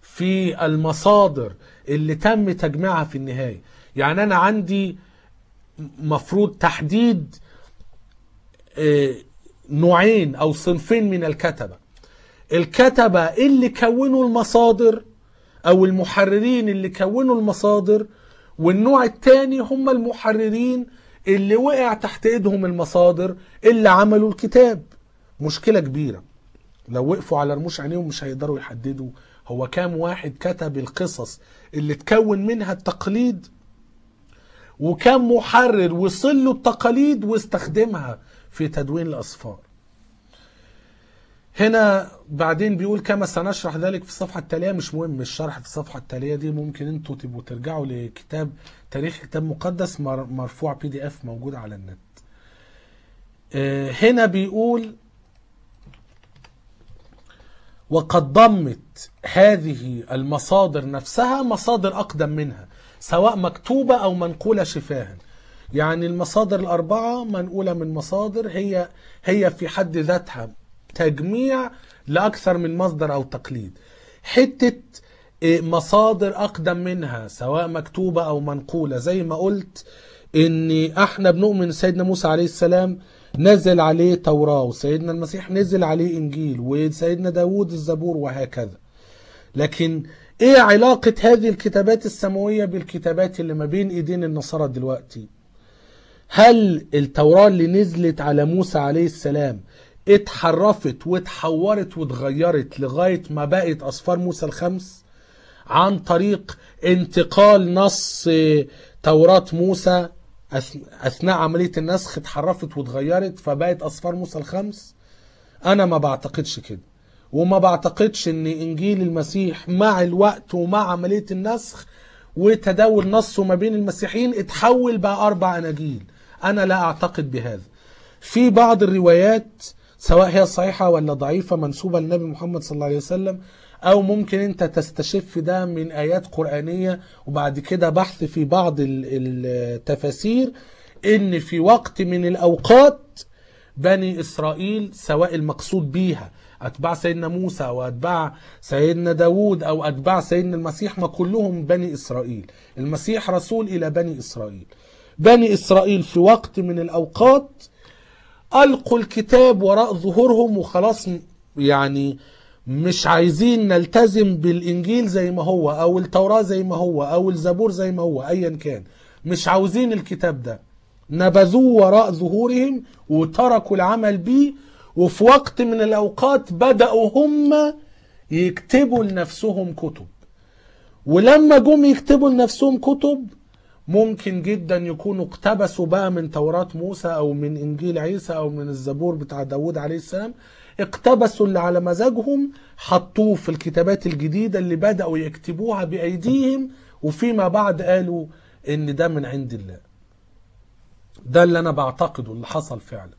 في المصادر اللي تم تجميعها في النهاية يعني أنا عندي مفروض تحديد آه، نوعين أو صنفين من الكتبة الكتبة اللي كونوا المصادر أو المحررين اللي كونوا المصادر والنوع الثاني هم المحررين اللي وقع تحت ايدهم المصادر اللي عملوا الكتاب مشكلة كبيرة لو وقفوا على رموش عينيهم مش هيقدروا يحددوا هو كام واحد كتب القصص اللي تكون منها التقليد وكم محرر وصل له التقاليد واستخدمها في تدوين الأسفار هنا بعدين بيقول كما سنشرح ذلك في الصفحة التالية مش مهم الشرح في الصفحة التالية دي ممكن انتوا تبقوا ترجعوا لكتاب تاريخ كتاب مقدس مر- مرفوع بي دي اف موجود على النت آه، هنا بيقول وقد ضمت هذه المصادر نفسها مصادر أقدم منها سواء مكتوبة أو منقولة شفاها يعني المصادر الأربعة منقولة من مصادر هي هي في حد ذاتها تجميع لأكثر من مصدر أو تقليد حتة إيه، مصادر أقدم منها سواء مكتوبة أو منقولة زي ما قلت إن احنا بنؤمن سيدنا موسى عليه السلام نزل عليه توراة وسيدنا المسيح نزل عليه إنجيل وسيدنا داود الزبور وهكذا لكن ايه علاقة هذه الكتابات السماوية بالكتابات اللي ما بين ايدين النصارى دلوقتي هل التوراة اللي نزلت على موسى عليه السلام اتحرفت واتحورت واتغيرت لغاية ما بقت أصفار موسى الخمس عن طريق انتقال نص توراة موسى أث- أثناء عملية النسخ اتحرفت واتغيرت فبقت أصفار موسى الخمس أنا ما بعتقدش كده وما بعتقدش ان انجيل المسيح مع الوقت ومع عملية النسخ وتداول نصه ما بين المسيحيين اتحول بقى اربع اناجيل انا لا اعتقد بهذا في بعض الروايات سواء هي صحيحة ولا ضعيفة منسوبة للنبي محمد صلى الله عليه وسلم او ممكن انت تستشف ده من ايات قرآنية وبعد كده بحث في بعض ال- التفاسير ان في وقت من الاوقات بني إسرائيل سواء المقصود بيها أتباع سيدنا موسى أو أتباع سيدنا داود أو أتباع سيدنا المسيح ما كلهم بني إسرائيل المسيح رسول إلى بني إسرائيل بني إسرائيل في وقت من الأوقات ألقوا الكتاب وراء ظهورهم وخلاص م- يعني مش عايزين نلتزم بالإنجيل زي ما هو أو التوراة زي ما هو أو الزبور زي ما هو أيا كان مش عاوزين الكتاب ده نبذوه وراء ظهورهم وتركوا العمل به وفي وقت من الأوقات بدأوا هم يكتبوا لنفسهم كتب ولما جم يكتبوا لنفسهم كتب ممكن جدا يكونوا اقتبسوا بقى من توراة موسى او من انجيل عيسى او من الزبور بتاع داود عليه السلام اقتبسوا اللي على مزاجهم حطوه في الكتابات الجديدة اللي بدأوا يكتبوها بأيديهم وفيما بعد قالوا ان ده من عند الله ده اللي انا بعتقده اللي حصل فعلا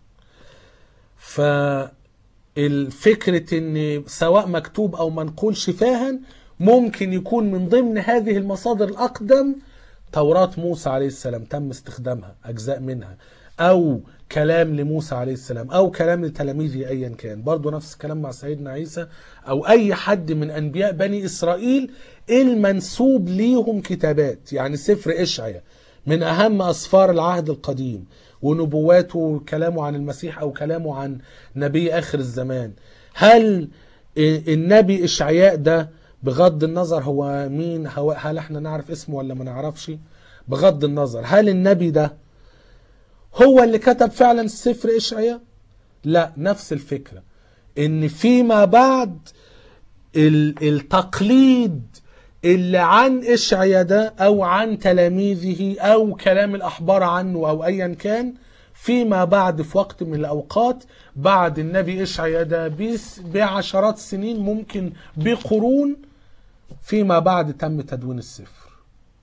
فالفكرة ان سواء مكتوب او منقول شفاها ممكن يكون من ضمن هذه المصادر الاقدم توراة موسى عليه السلام تم استخدامها اجزاء منها او كلام لموسى عليه السلام او كلام لتلاميذه ايا كان برضو نفس الكلام مع سيدنا عيسى او اي حد من انبياء بني اسرائيل المنسوب ليهم كتابات يعني سفر اشعيا من اهم اسفار العهد القديم ونبواته وكلامه عن المسيح او كلامه عن نبي اخر الزمان هل النبي اشعياء ده بغض النظر هو مين هو هل احنا نعرف اسمه ولا ما نعرفش بغض النظر هل النبي ده هو اللي كتب فعلا سفر اشعياء لا نفس الفكرة ان فيما بعد ال- التقليد اللي عن اشعيا ده او عن تلاميذه او كلام الاحبار عنه او ايا كان فيما بعد في وقت من الاوقات بعد النبي اشعيا ده بس- بعشرات سنين ممكن بقرون فيما بعد تم تدوين السفر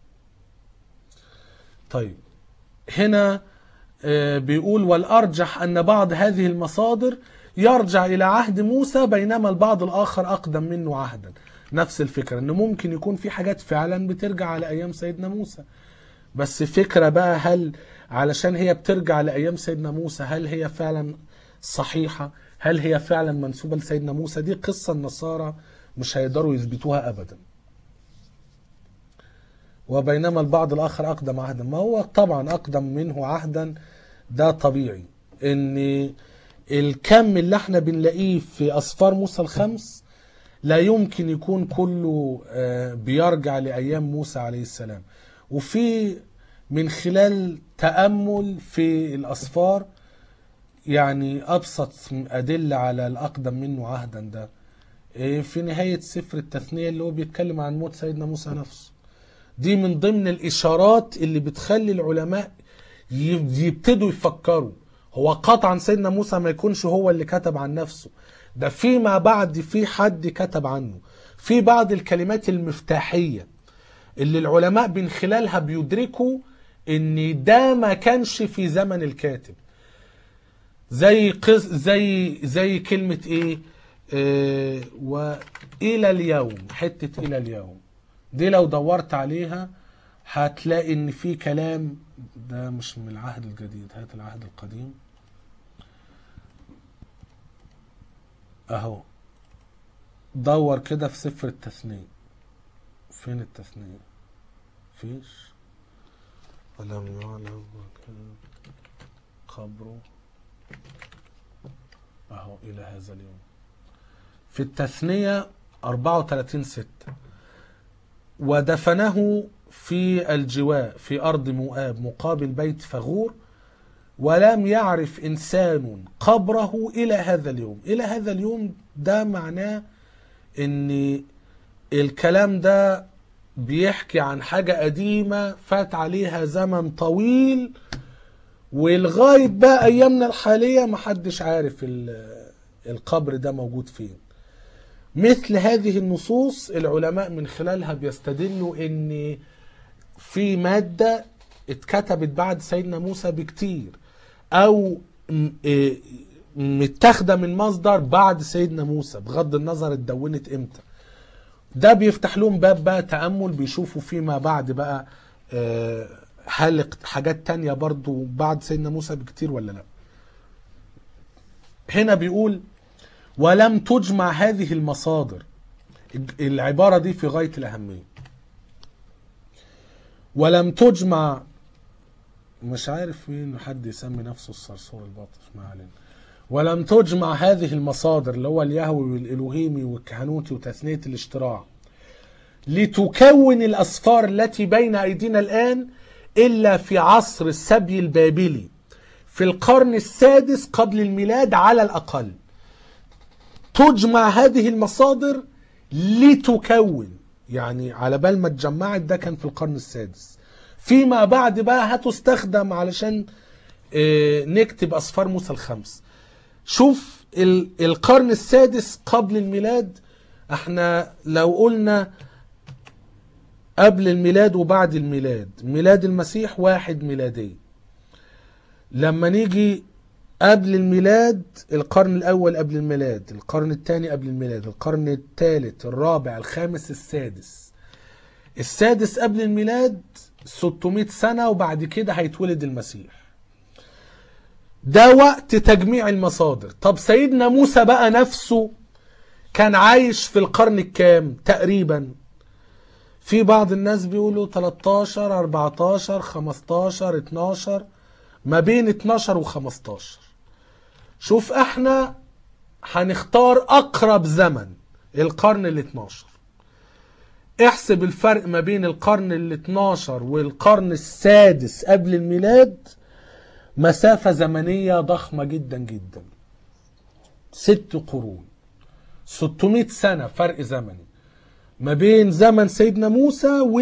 طيب هنا آه، بيقول والأرجح أن بعض هذه المصادر يرجع إلى عهد موسى بينما البعض الآخر أقدم منه عهدا نفس الفكرة أنه ممكن يكون في حاجات فعلا بترجع على أيام سيدنا موسى بس فكرة بقى هل علشان هي بترجع لأيام سيدنا موسى هل هي فعلا صحيحة هل هي فعلا منسوبة لسيدنا موسى دي قصة النصارى مش هيقدروا يثبتوها أبدا وبينما البعض الآخر أقدم عهدا ما هو طبعا أقدم منه عهدا ده طبيعي إن الكم اللي احنا بنلاقيه في أسفار موسى الخمس لا يمكن يكون كله آه، بيرجع لأيام موسى عليه السلام وفي من خلال تأمل في الأسفار يعني أبسط أدلة على الأقدم منه عهدا ده إيه، في نهاية سفر التثنية اللي هو بيتكلم عن موت سيدنا موسى نفسه دي من ضمن الإشارات اللي بتخلي العلماء ي- يبتدوا يفكروا هو قطعا سيدنا موسى ما يكونش هو اللي كتب عن نفسه ده فيما بعد في حد كتب عنه في بعض الكلمات المفتاحية اللي العلماء من خلالها بيدركوا ان ده ما كانش في زمن الكاتب زي قص زي زي كلمة ايه آه والى اليوم حتة الى اليوم دي لو دورت عليها هتلاقي ان في كلام ده مش من العهد الجديد هات العهد القديم اهو دور كده في سفر التثنية فين التثنية فيش ولم يعلم وكان قبره اهو الى هذا اليوم في التثنية 34 ستة ودفنه في الجواء في أرض مؤاب مقابل بيت فغور ولم يعرف إنسان قبره إلى هذا اليوم إلى هذا اليوم ده معناه إن الكلام ده بيحكي عن حاجة قديمة فات عليها زمن طويل ولغاية بقى أيامنا الحالية محدش عارف ال- القبر ده موجود فين مثل هذه النصوص العلماء من خلالها بيستدلوا ان في مادة اتكتبت بعد سيدنا موسى بكتير او م- إيه متاخده من مصدر بعد سيدنا موسى بغض النظر اتدونت امتى ده بيفتح لهم باب بقى تأمل بيشوفوا فيما بعد بقى آه، هل اقت- حاجات تانية برضو بعد سيدنا موسى بكتير ولا لا هنا بيقول ولم تجمع هذه المصادر العبارة دي في غاية الأهمية ولم تجمع مش عارف مين حد يسمي نفسه الصرصور الباطش ما علينا ولم تجمع هذه المصادر اللي هو اليهوي والإلوهيمي والكهنوتي وتثنية الاشتراع لتكون الأسفار التي بين أيدينا الآن إلا في عصر السبي البابلي في القرن السادس قبل الميلاد على الأقل تجمع هذه المصادر لتكون يعني على بال ما اتجمعت ده كان في القرن السادس فيما بعد بقى هتستخدم علشان آه، نكتب أسفار موسى الخمس شوف ال- القرن السادس قبل الميلاد احنا لو قلنا قبل الميلاد وبعد الميلاد ميلاد المسيح واحد ميلادي لما نيجي قبل الميلاد القرن الأول قبل الميلاد القرن الثاني قبل الميلاد القرن الثالث الرابع الخامس السادس السادس قبل الميلاد 600 سنة وبعد كده هيتولد المسيح ده وقت تجميع المصادر طب سيدنا موسى بقى نفسه كان عايش في القرن الكام تقريبا في بعض الناس بيقولوا 13 14 15 12 ما بين 12 و15 شوف احنا هنختار اقرب زمن القرن ال 12 احسب الفرق ما بين القرن ال 12 والقرن السادس قبل الميلاد مسافة زمنية ضخمة جدا جدا ست قرون 600 سنة فرق زمني ما بين زمن سيدنا موسى و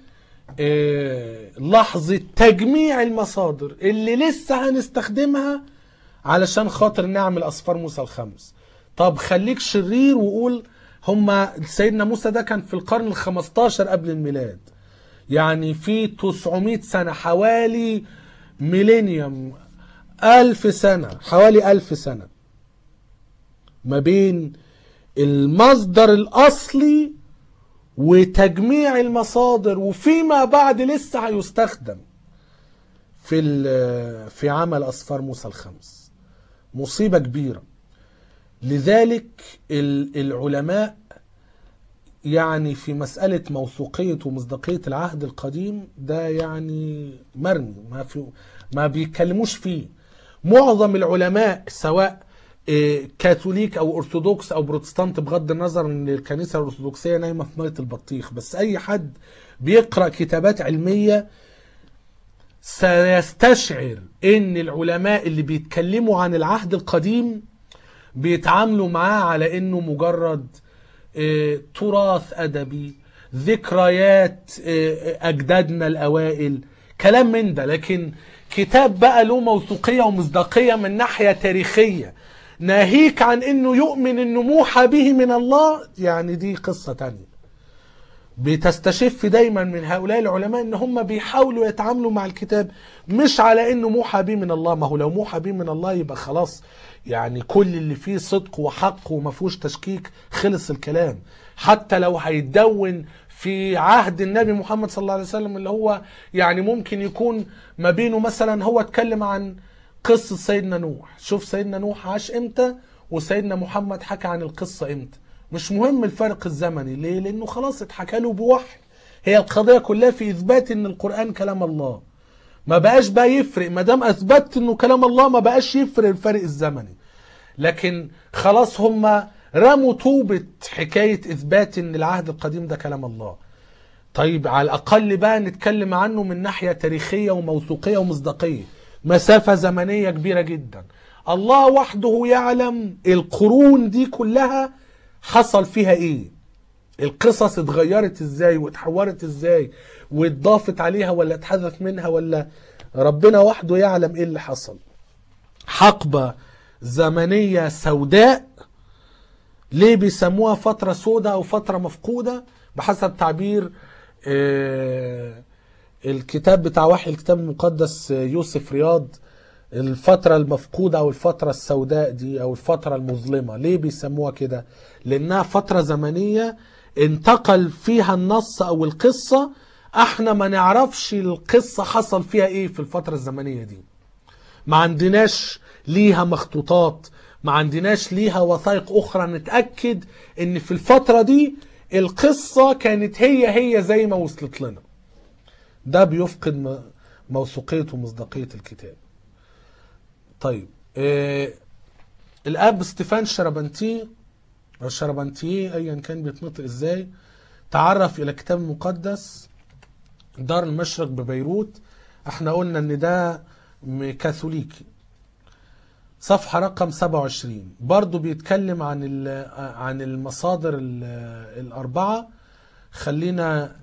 آه، لحظة تجميع المصادر اللي لسه هنستخدمها علشان خاطر نعمل أسفار موسى الخمس طب خليك شرير وقول هما سيدنا موسى ده كان في القرن ال 15 قبل الميلاد يعني في 900 سنة حوالي ميلينيوم ألف سنة حوالي ألف سنة ما بين المصدر الأصلي وتجميع المصادر وفيما بعد لسه هيستخدم في ال- في عمل أسفار موسى الخمس مصيبة كبيرة لذلك ال- العلماء يعني في مسألة موثوقية ومصداقية العهد القديم ده يعني مرمي ما في ما بيتكلموش فيه معظم العلماء سواء إيه، كاثوليك او ارثوذكس او بروتستانت بغض النظر ان الكنيسه الارثوذكسيه نايمه في ميه البطيخ بس اي حد بيقرا كتابات علميه سيستشعر ان العلماء اللي بيتكلموا عن العهد القديم بيتعاملوا معاه على انه مجرد آه، تراث ادبي ذكريات آه، اجدادنا الاوائل كلام من ده لكن كتاب بقى له موثوقيه ومصداقيه من ناحيه تاريخيه ناهيك عن انه يؤمن انه موحى به من الله يعني دي قصه تانية بتستشف دايما من هؤلاء العلماء ان هم بيحاولوا يتعاملوا مع الكتاب مش على انه موحى به من الله ما هو لو موحى به من الله يبقى خلاص يعني كل اللي فيه صدق وحق وما فيهوش تشكيك خلص الكلام حتى لو هيتدون في عهد النبي محمد صلى الله عليه وسلم اللي هو يعني ممكن يكون ما بينه مثلا هو اتكلم عن قصة سيدنا نوح شوف سيدنا نوح عاش امتى وسيدنا محمد حكى عن القصة امتى مش مهم الفرق الزمني ليه لانه خلاص اتحكى له بوحي هي القضية كلها في اثبات ان القرآن كلام الله ما بقاش بقى يفرق ما دام اثبتت انه كلام الله ما بقاش يفرق الفرق الزمني لكن خلاص هم رموا طوبة حكاية اثبات ان العهد القديم ده كلام الله طيب على الاقل بقى نتكلم عنه من ناحية تاريخية وموثوقية ومصداقية مسافة زمنية كبيرة جدا الله وحده يعلم القرون دي كلها حصل فيها ايه القصص اتغيرت ازاي واتحورت ازاي واتضافت عليها ولا اتحذف منها ولا ربنا وحده يعلم ايه اللي حصل حقبة زمنية سوداء ليه بيسموها فترة سوداء او فترة مفقودة بحسب تعبير آه، الكتاب بتاع وحي الكتاب المقدس آه، يوسف رياض الفترة المفقودة أو الفترة السوداء دي أو الفترة المظلمة ليه بيسموها كده لأنها فترة زمنية انتقل فيها النص أو القصة احنا ما نعرفش القصة حصل فيها ايه في الفترة الزمنية دي ما عندناش ليها مخطوطات ما عندناش ليها وثائق اخرى نتاكد ان في الفتره دي القصه كانت هي هي زي ما وصلت لنا ده بيفقد م- موثوقيه ومصداقيه الكتاب طيب آه الاب ستيفان شربنتي او شربنتيه ايا كان بيتنطق ازاي تعرف الى الكتاب المقدس دار المشرق ببيروت احنا قلنا ان ده م- كاثوليكي صفحة رقم 27 برضو بيتكلم عن ال- عن المصادر ال- الأربعة خلينا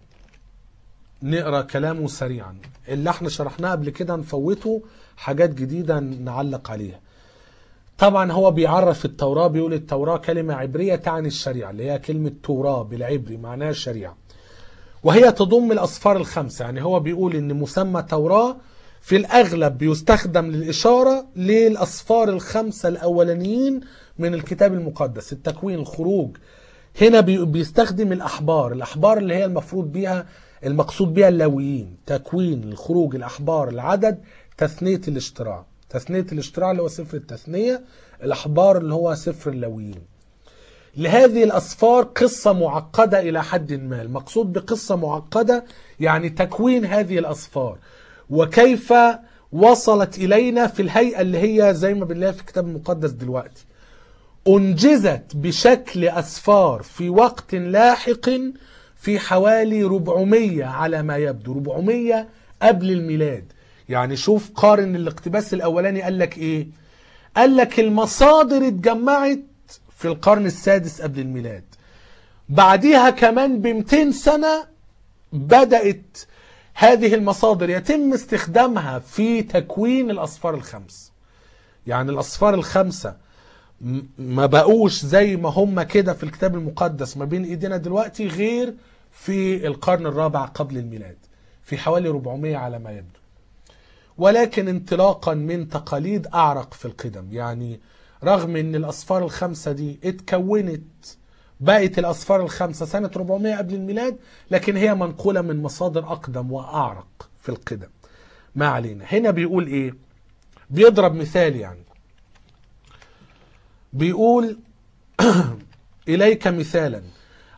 نقرا كلامه سريعا اللي احنا شرحناه قبل كده نفوته حاجات جديدة نعلق عليها طبعا هو بيعرف التوراة بيقول التوراة كلمة عبرية تعني الشريعة اللي هي كلمة توراة بالعبري معناها الشريعة وهي تضم الأصفار الخمسة يعني هو بيقول إن مسمى توراة في الأغلب بيستخدم للإشارة للأصفار الخمسة الأولانيين من الكتاب المقدس التكوين الخروج هنا بي- بيستخدم الأحبار الأحبار اللي هي المفروض بيها المقصود بيها اللاويين تكوين الخروج الأحبار العدد تثنية الاشتراع تثنية الاشتراع اللي هو سفر التثنية الأحبار اللي هو سفر اللاويين لهذه الأصفار قصة معقدة إلى حد ما المقصود بقصة معقدة يعني تكوين هذه الأصفار وكيف وصلت إلينا في الهيئة اللي هي زي ما بنلاقيها في الكتاب المقدس دلوقتي أنجزت بشكل أسفار في وقت لاحق في حوالي 400 على ما يبدو 400 قبل الميلاد يعني شوف قارن الاقتباس الأولاني قال لك إيه قال لك المصادر اتجمعت في القرن السادس قبل الميلاد بعديها كمان ب 200 سنة بدأت هذه المصادر يتم استخدامها في تكوين الأصفار الخمس يعني الأصفار الخمسة م- ما بقوش زي ما هم كده في الكتاب المقدس ما بين ايدينا دلوقتي غير في القرن الرابع قبل الميلاد في حوالي 400 على ما يبدو ولكن انطلاقا من تقاليد اعرق في القدم يعني رغم ان الاصفار الخمسه دي اتكونت بقت الاصفار الخمسه سنه 400 قبل الميلاد لكن هي منقوله من مصادر اقدم واعرق في القدم ما علينا هنا بيقول ايه بيضرب مثال يعني بيقول إليك مثالا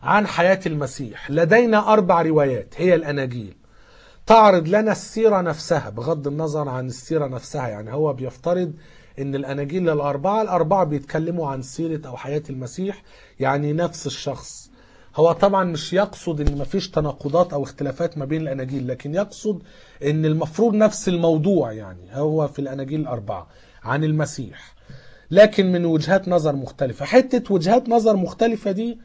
عن حياة المسيح لدينا أربع روايات هي الأناجيل تعرض لنا السيرة نفسها بغض النظر عن السيرة نفسها يعني هو بيفترض ان الاناجيل الاربعة الاربعة بيتكلموا عن سيرة او حياة المسيح يعني نفس الشخص هو طبعا مش يقصد ان مفيش تناقضات او اختلافات ما بين الاناجيل لكن يقصد ان المفروض نفس الموضوع يعني هو في الاناجيل الاربعة عن المسيح لكن من وجهات نظر مختلفة حتة وجهات نظر مختلفة دي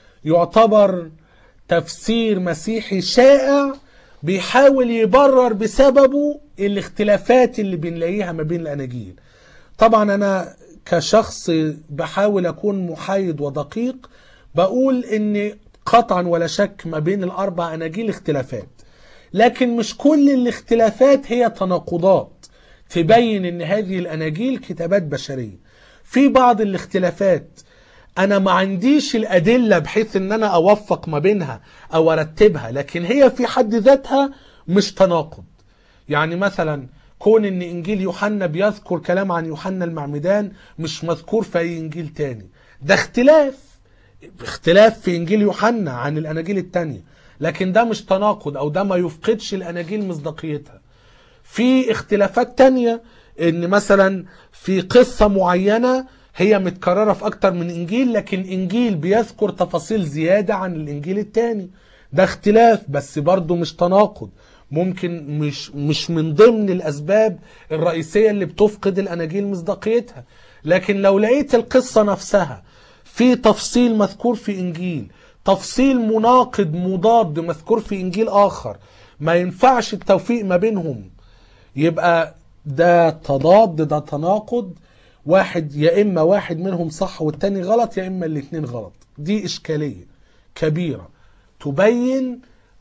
يعتبر تفسير مسيحي شائع بيحاول يبرر بسببه الاختلافات اللي بنلاقيها ما بين الاناجيل طبعا انا كشخص بحاول اكون محايد ودقيق بقول ان قطعا ولا شك ما بين الاربع اناجيل اختلافات لكن مش كل الاختلافات هي تناقضات تبين ان هذه الاناجيل كتابات بشريه في بعض الاختلافات انا ما عنديش الادله بحيث ان انا اوفق ما بينها او ارتبها لكن هي في حد ذاتها مش تناقض يعني مثلا كون ان انجيل يوحنا بيذكر كلام عن يوحنا المعمدان مش مذكور في اي انجيل تاني ده اختلاف اختلاف في انجيل يوحنا عن الاناجيل التانية لكن ده مش تناقض او ده ما يفقدش الاناجيل مصداقيتها في اختلافات تانية ان مثلا في قصة معينة هي متكررة في اكتر من انجيل لكن انجيل بيذكر تفاصيل زيادة عن الانجيل التاني ده اختلاف بس برضه مش تناقض ممكن مش مش من ضمن الاسباب الرئيسيه اللي بتفقد الاناجيل مصداقيتها لكن لو لقيت القصه نفسها في تفصيل مذكور في انجيل تفصيل مناقض مضاد مذكور في انجيل اخر ما ينفعش التوفيق ما بينهم يبقى ده تضاد ده تناقض واحد يا اما واحد منهم صح والتاني غلط يا اما الاتنين غلط دي اشكاليه كبيره تبين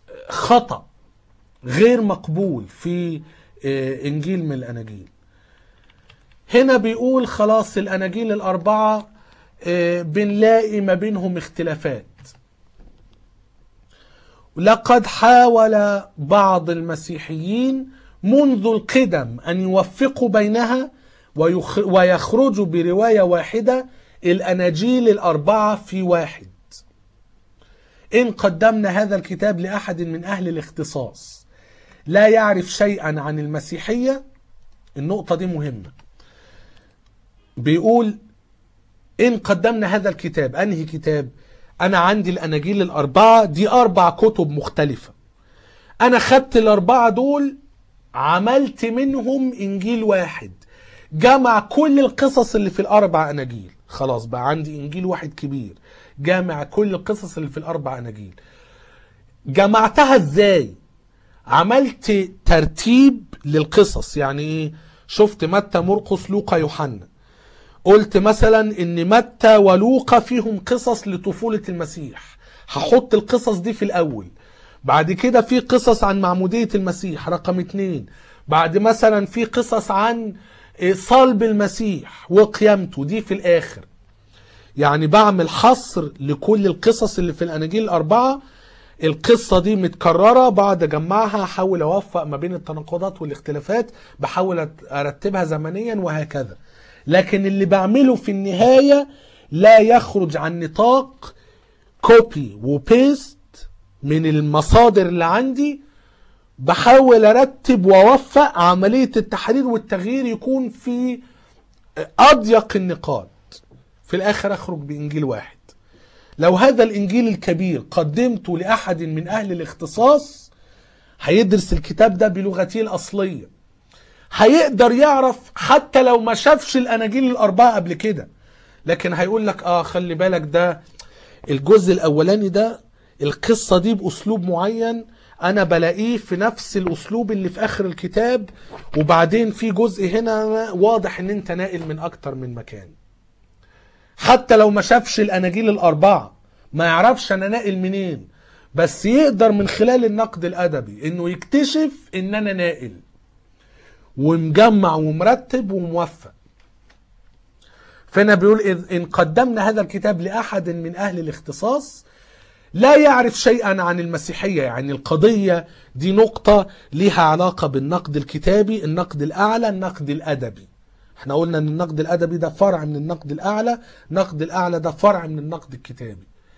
خطأ غير مقبول في انجيل من الاناجيل هنا بيقول خلاص الاناجيل الاربعه بنلاقي ما بينهم اختلافات لقد حاول بعض المسيحيين منذ القدم ان يوفقوا بينها ويخرجوا بروايه واحده الاناجيل الاربعه في واحد ان قدمنا هذا الكتاب لاحد من اهل الاختصاص لا يعرف شيئا عن المسيحية النقطة دي مهمة بيقول إن قدمنا هذا الكتاب أنهي كتاب أنا عندي الأناجيل الأربعة دي أربع كتب مختلفة أنا خدت الأربعة دول عملت منهم إنجيل واحد جمع كل القصص اللي في الأربع أناجيل خلاص بقى عندي إنجيل واحد كبير جامع كل القصص اللي في الأربع أناجيل جمعتها إزاي عملت ترتيب للقصص يعني ايه شفت متى مرقس لوقا يوحنا قلت مثلا ان متى ولوقا فيهم قصص لطفولة المسيح هحط القصص دي في الاول بعد كده في قصص عن معمودية المسيح رقم اتنين بعد مثلا في قصص عن صلب المسيح وقيامته دي في الاخر يعني بعمل حصر لكل القصص اللي في الاناجيل الاربعه القصة دي متكررة بعد اجمعها احاول اوفق ما بين التناقضات والاختلافات بحاول ارتبها زمنيا وهكذا لكن اللي بعمله في النهاية لا يخرج عن نطاق كوبي وبيست من المصادر اللي عندي بحاول ارتب واوفق عملية التحرير والتغيير يكون في اضيق النقاط في الاخر اخرج بانجيل واحد لو هذا الانجيل الكبير قدمته لاحد من اهل الاختصاص هيدرس الكتاب ده بلغته الاصليه هيقدر يعرف حتى لو ما شافش الاناجيل الاربعه قبل كده لكن هيقول لك اه خلي بالك ده الجزء الاولاني ده القصه دي باسلوب معين انا بلاقيه في نفس الاسلوب اللي في اخر الكتاب وبعدين في جزء هنا واضح ان انت ناقل من اكتر من مكان حتى لو ما شافش الاناجيل الاربعه ما يعرفش انا ناقل منين بس يقدر من خلال النقد الادبي انه يكتشف ان انا ناقل ومجمع ومرتب وموفق فهنا بيقول إذ إن قدمنا هذا الكتاب لأحد من أهل الاختصاص لا يعرف شيئا عن المسيحية يعني القضية دي نقطة لها علاقة بالنقد الكتابي النقد الأعلى النقد الأدبي احنا قلنا ان النقد الأدبي ده فرع من النقد الأعلى النقد الأعلى ده فرع من النقد الكتابي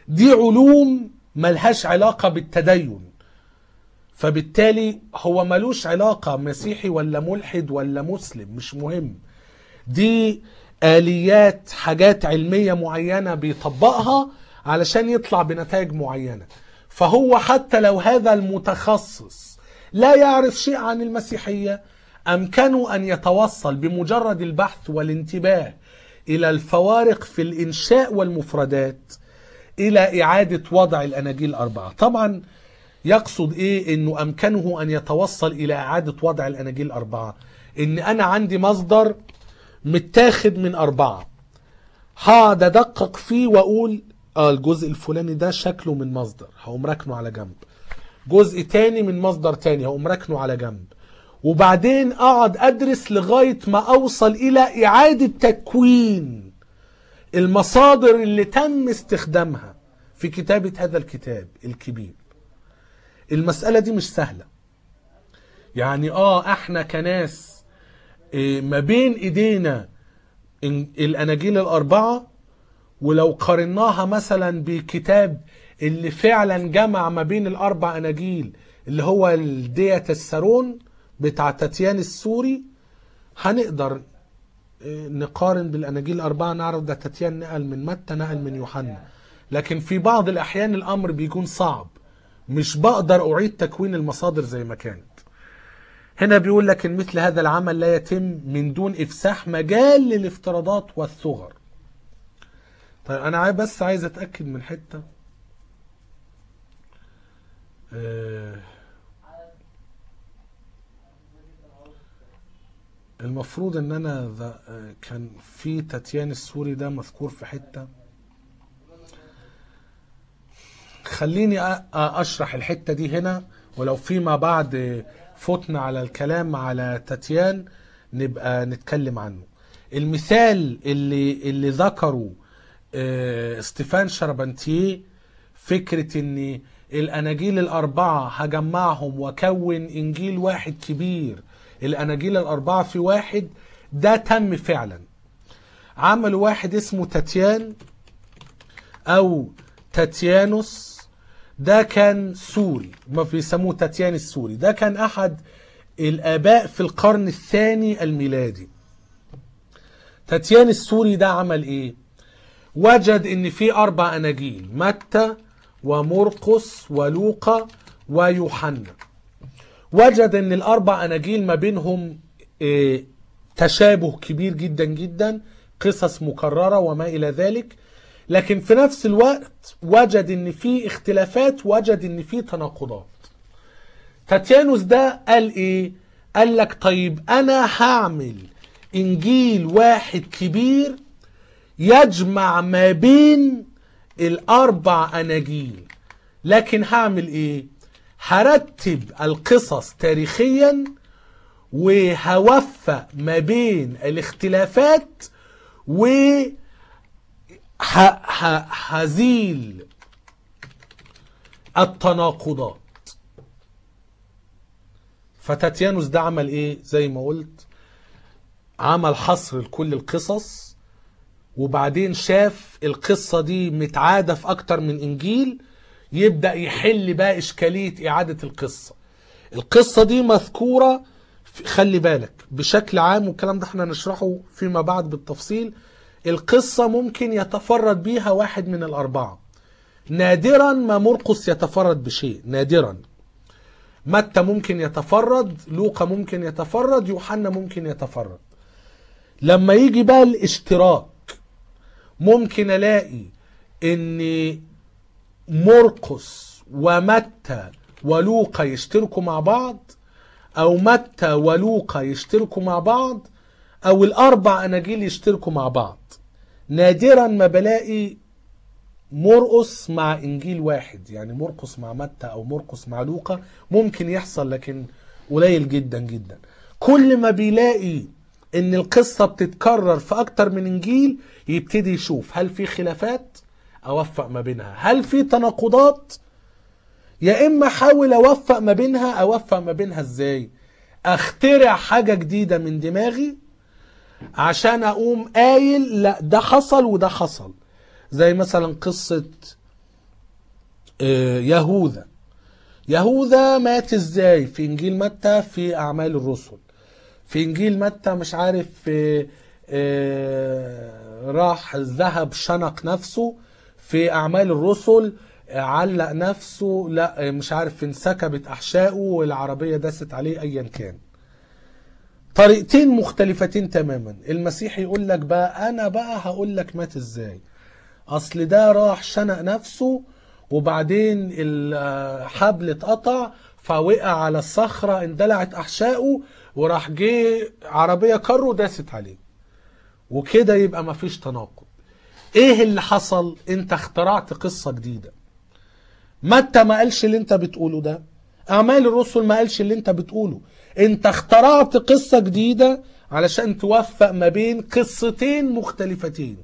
دي علوم ملهاش علاقة بالتدين فبالتالي هو ملوش علاقة مسيحي ولا ملحد ولا مسلم مش مهم دي آليات حاجات علمية معينة بيطبقها علشان يطلع بنتائج معينة فهو حتى لو هذا المتخصص لا يعرف شيء عن المسيحية أمكنه أن يتوصل بمجرد البحث والانتباه إلى الفوارق في الإنشاء والمفردات إلى إعادة وضع الأناجيل الأربعة طبعا يقصد إيه أنه أمكنه أن يتوصل إلى إعادة وضع الأناجيل الأربعة إن أنا عندي مصدر متاخد من أربعة هقعد أدقق فيه وأقول آه الجزء الفلاني ده شكله من مصدر هقوم راكنه على جنب جزء تاني من مصدر تاني هقوم راكنه على جنب وبعدين اقعد ادرس لغايه ما اوصل الى اعاده تكوين المصادر اللي تم استخدامها في كتابه هذا الكتاب الكبير المساله دي مش سهله يعني اه احنا كناس إيه، ما بين ايدينا إن- الاناجيل الاربعه ولو قارناها مثلا بكتاب اللي فعلا جمع ما بين الاربع اناجيل اللي هو الدية السارون بتاع تاتيان السوري هنقدر إيه، نقارن بالاناجيل الاربعه نعرف ده تاتيان نقل من متى نقل من يوحنا لكن في بعض الاحيان الامر بيكون صعب مش بقدر اعيد تكوين المصادر زي ما كانت هنا بيقول لك ان مثل هذا العمل لا يتم من دون افساح مجال للافتراضات والثغر طيب انا عاي- بس عايز اتاكد من حته آه، المفروض ان انا ذا- آه، كان في تاتيان السوري ده مذكور في حته خليني أ- أ- اشرح الحته دي هنا ولو فيما بعد فتنا على الكلام على تاتيان نبقى نتكلم عنه المثال اللي اللي ذكره آه، ستيفان شربنتيه فكرة ان الاناجيل الاربعة هجمعهم واكون انجيل واحد كبير الاناجيل الاربعة في واحد ده تم فعلا عملوا واحد اسمه تاتيان او تاتيانوس ده كان سوري ما بيسموه تاتيان السوري ده كان احد الاباء في القرن الثاني الميلادي تاتيان السوري ده عمل ايه وجد ان في اربع اناجيل متى ومرقس ولوقا ويوحنا وجد ان الاربع اناجيل ما بينهم إيه، تشابه كبير جدا جدا قصص مكرره وما الى ذلك لكن في نفس الوقت وجد ان في اختلافات وجد ان في تناقضات تاتيانوس ده قال ايه قال لك طيب انا هعمل انجيل واحد كبير يجمع ما بين الاربع اناجيل لكن هعمل ايه هرتب القصص تاريخيا وهوفق ما بين الاختلافات و ه- ه- هزيل التناقضات فتاتيانوس ده عمل ايه زي ما قلت عمل حصر لكل القصص وبعدين شاف القصة دي متعادة في أكتر من إنجيل يبدأ يحل بقى إشكالية إعادة القصة القصة دي مذكورة في- خلي بالك بشكل عام والكلام ده احنا نشرحه فيما بعد بالتفصيل القصة ممكن يتفرد بيها واحد من الأربعة نادرا ما مرقس يتفرد بشيء نادرا متى ممكن يتفرد لوقا ممكن يتفرد يوحنا ممكن يتفرد لما يجي بقى الاشتراك ممكن الاقي ان مرقس ومتى ولوقا يشتركوا مع بعض او متى ولوقا يشتركوا مع بعض او الاربع اناجيل يشتركوا مع بعض نادرا ما بلاقي مرقس مع انجيل واحد يعني مرقس مع متى او مرقس مع لوقا ممكن يحصل لكن قليل جدا جدا كل ما بيلاقي ان القصة بتتكرر في اكتر من انجيل يبتدي يشوف هل في خلافات اوفق ما بينها هل في تناقضات يا اما احاول اوفق ما بينها اوفق ما بينها ازاي اخترع حاجة جديدة من دماغي عشان اقوم قايل لا ده حصل وده حصل زي مثلا قصة آه، يهوذا يهوذا مات ازاي في انجيل متى في اعمال الرسل في انجيل متى مش عارف آه، آه، راح ذهب شنق نفسه في اعمال الرسل آه، علق نفسه لا آه، مش عارف انسكبت احشائه والعربيه داست عليه ايا كان طريقتين مختلفتين تماما المسيح يقول لك بقى انا بقى هقول لك مات ازاي اصل ده راح شنق نفسه وبعدين الحبل اتقطع فوقع على الصخرة اندلعت احشائه وراح جه عربية كارو داست عليه وكده يبقى مفيش تناقض ايه اللي حصل انت اخترعت قصة جديدة متى ما قالش اللي انت بتقوله ده اعمال الرسل ما قالش اللي انت بتقوله انت اخترعت قصة جديدة علشان توفق ما بين قصتين مختلفتين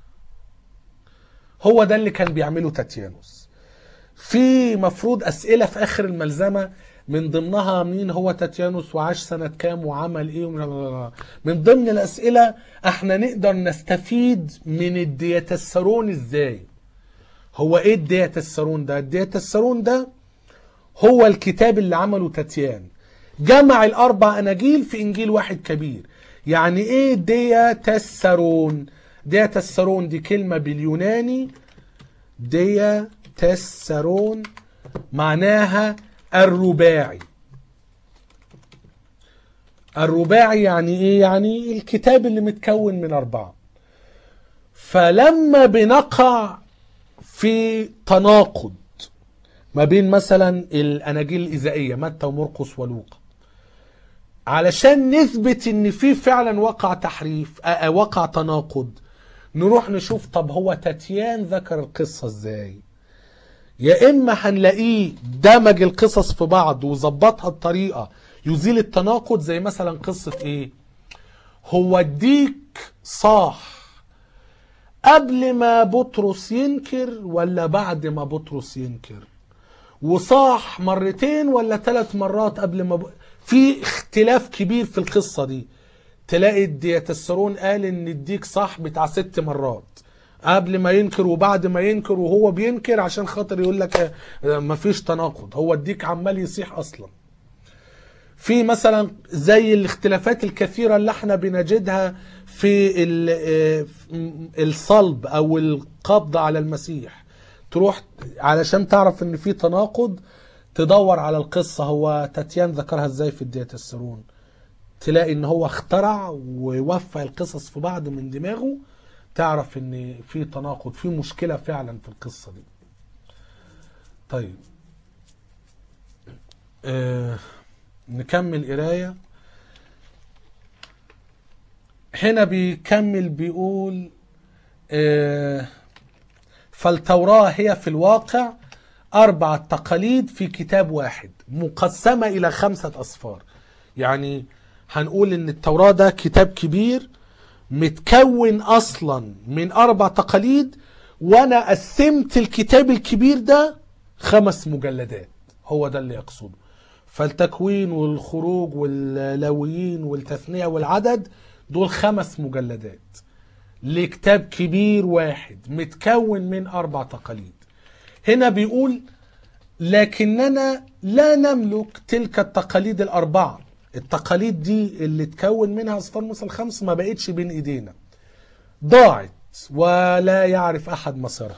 هو ده اللي كان بيعمله تاتيانوس في مفروض اسئله في اخر الملزمه من ضمنها مين هو تاتيانوس وعاش سنه كام وعمل ايه ومن من ضمن الاسئله احنا نقدر نستفيد من الدياتسرون ازاي هو ايه الدياتسرون ده الدياتسرون ده هو الكتاب اللي عمله تاتيان جمع الاربع اناجيل في انجيل واحد كبير يعني ايه دياتسرون دياتسرون دي كلمه باليوناني دياتسرون معناها الرباعي الرباعي يعني ايه يعني الكتاب اللي متكون من اربعه فلما بنقع في تناقض ما بين مثلا الاناجيل الاذائيه متى ومرقس ولوقا علشان نثبت ان في فعلا وقع تحريف آه، آه، وقع تناقض نروح نشوف طب هو تاتيان ذكر القصه ازاي يا اما هنلاقيه دمج القصص في بعض وظبطها بطريقه يزيل التناقض زي مثلا قصه ايه هو الديك صاح قبل ما بطرس ينكر ولا بعد ما بطرس ينكر وصاح مرتين ولا ثلاث مرات قبل ما ب... في اختلاف كبير في القصه دي تلاقي الدياتسرون قال ان الديك صح بتاع ست مرات قبل ما ينكر وبعد ما ينكر وهو بينكر عشان خاطر يقول لك آه، مفيش تناقض هو الديك عمال يصيح اصلا في مثلا زي الاختلافات الكثيرة اللي احنا بنجدها في ال- آه، الصلب او القبض على المسيح تروح علشان تعرف ان في تناقض تدور على القصة هو تاتيان ذكرها ازاي في الدياتسرون تلاقي ان هو اخترع ووفى القصص في بعض من دماغه تعرف ان في تناقض في مشكلة فعلا في القصة دي طيب آه نكمل قراية هنا بيكمل بيقول آه فالتوراة هي في الواقع أربعة تقاليد في كتاب واحد مقسمة إلى خمسة أصفار يعني هنقول إن التوراة ده كتاب كبير متكون أصلا من أربع تقاليد وأنا قسمت الكتاب الكبير ده خمس مجلدات هو ده اللي يقصده فالتكوين والخروج واللاويين والتثنية والعدد دول خمس مجلدات لكتاب كبير واحد متكون من أربع تقاليد هنا بيقول لكننا لا نملك تلك التقاليد الأربعة التقاليد دي اللي تكون منها أصفار موسى الخمس ما بقتش بين إيدينا ضاعت ولا يعرف أحد مصيرها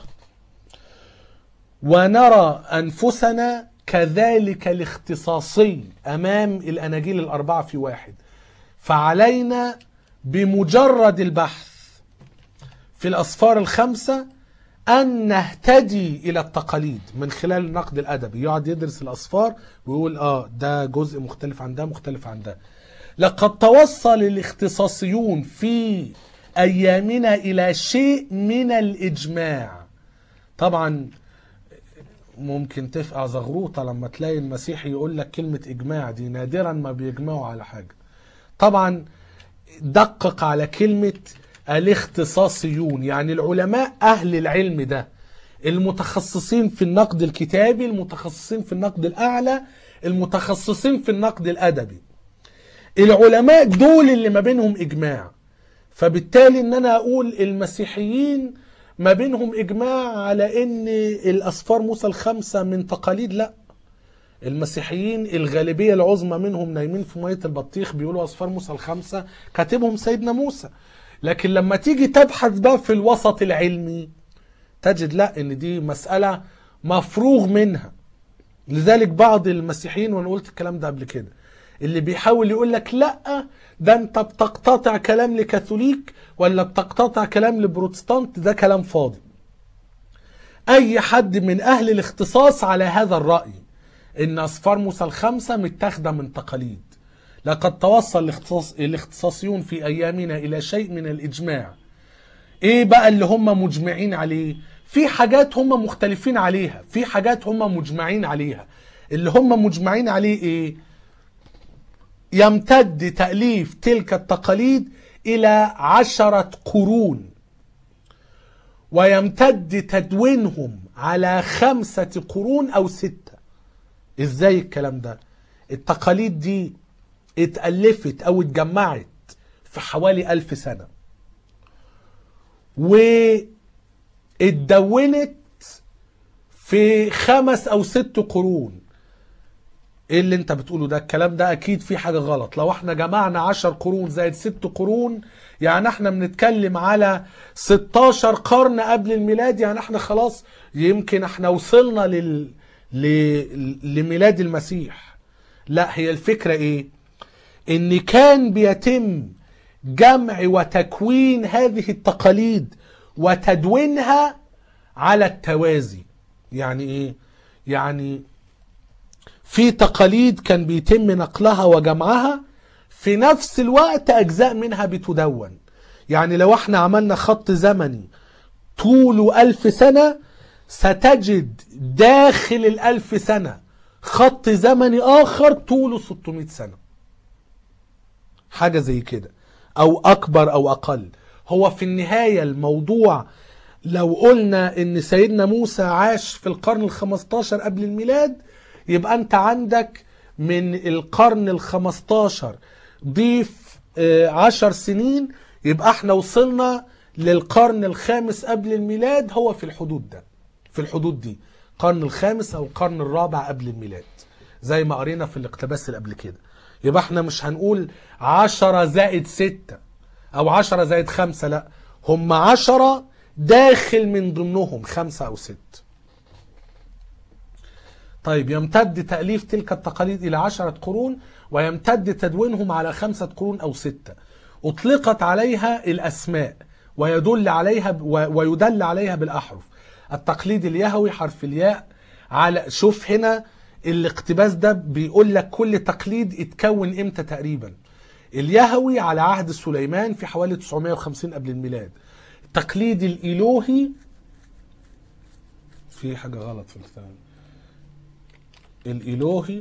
ونرى أنفسنا كذلك الاختصاصي أمام الأناجيل الأربعة في واحد فعلينا بمجرد البحث في الأصفار الخمسة أن نهتدي إلى التقاليد من خلال النقد الأدبي يقعد يدرس الأصفار ويقول آه ده جزء مختلف عن ده مختلف عن ده لقد توصل الاختصاصيون في أيامنا إلى شيء من الإجماع طبعا ممكن تفقع زغروطة لما تلاقي المسيحي يقول لك كلمة إجماع دي نادرا ما بيجمعوا على حاجة طبعا دقق على كلمة الاختصاصيون يعني العلماء أهل العلم ده المتخصصين في النقد الكتابي المتخصصين في النقد الأعلى المتخصصين في النقد الأدبي العلماء دول اللي ما بينهم إجماع فبالتالي ان انا اقول المسيحيين ما بينهم اجماع على ان الاسفار موسى الخمسه من تقاليد لا المسيحيين الغالبيه العظمى منهم نايمين في ميه البطيخ بيقولوا اسفار موسى الخمسه كاتبهم سيدنا موسى لكن لما تيجي تبحث بقى في الوسط العلمي تجد لا ان دي مساله مفروغ منها لذلك بعض المسيحيين وانا قلت الكلام ده قبل كده اللي بيحاول يقول لك لا ده انت بتقتطع كلام لكاثوليك ولا بتقتطع كلام لبروتستانت ده كلام فاضي اي حد من اهل الاختصاص على هذا الراي ان اسفار موسى الخمسه متاخده من تقاليد لقد توصل الاختصاص الاختصاصيون في ايامنا الى شيء من الاجماع ايه بقى اللي هم مجمعين عليه في حاجات هم مختلفين عليها في حاجات هم مجمعين عليها اللي هم مجمعين عليه ايه يمتد تأليف تلك التقاليد إلى عشرة قرون ويمتد تدوينهم على خمسة قرون أو ستة إزاي الكلام ده التقاليد دي اتألفت أو اتجمعت في حوالي ألف سنة واتدونت في خمس أو ست قرون ايه اللي انت بتقوله ده الكلام ده اكيد في حاجة غلط لو احنا جمعنا عشر قرون زائد ست قرون يعني احنا بنتكلم على 16 قرن قبل الميلاد يعني احنا خلاص يمكن احنا وصلنا لل... ل... لميلاد المسيح لا هي الفكرة ايه ان كان بيتم جمع وتكوين هذه التقاليد وتدوينها على التوازي يعني ايه يعني في تقاليد كان بيتم نقلها وجمعها في نفس الوقت أجزاء منها بتدون يعني لو احنا عملنا خط زمني طوله ألف سنة ستجد داخل الألف سنة خط زمني آخر طوله 600 سنة حاجة زي كده أو أكبر أو أقل هو في النهاية الموضوع لو قلنا ان سيدنا موسى عاش في القرن الخمستاشر قبل الميلاد يبقى انت عندك من القرن الخمستاشر ضيف آه، عشر سنين يبقى احنا وصلنا للقرن الخامس قبل الميلاد هو في الحدود ده في الحدود دي القرن الخامس او القرن الرابع قبل الميلاد زي ما قرينا في الاقتباس اللي قبل كده يبقى احنا مش هنقول عشرة زائد ستة او عشرة زائد خمسة لا هم عشرة داخل من ضمنهم خمسة او ست طيب يمتد تأليف تلك التقاليد إلى عشرة قرون ويمتد تدوينهم على خمسة قرون أو ستة أطلقت عليها الأسماء ويدل عليها ويدل عليها بالأحرف التقليد اليهوي حرف الياء على شوف هنا الاقتباس ده بيقول لك كل تقليد اتكون امتى تقريبا اليهوي على عهد سليمان في حوالي 950 قبل الميلاد التقليد الإلهي في حاجة غلط في الكتاب الإلهي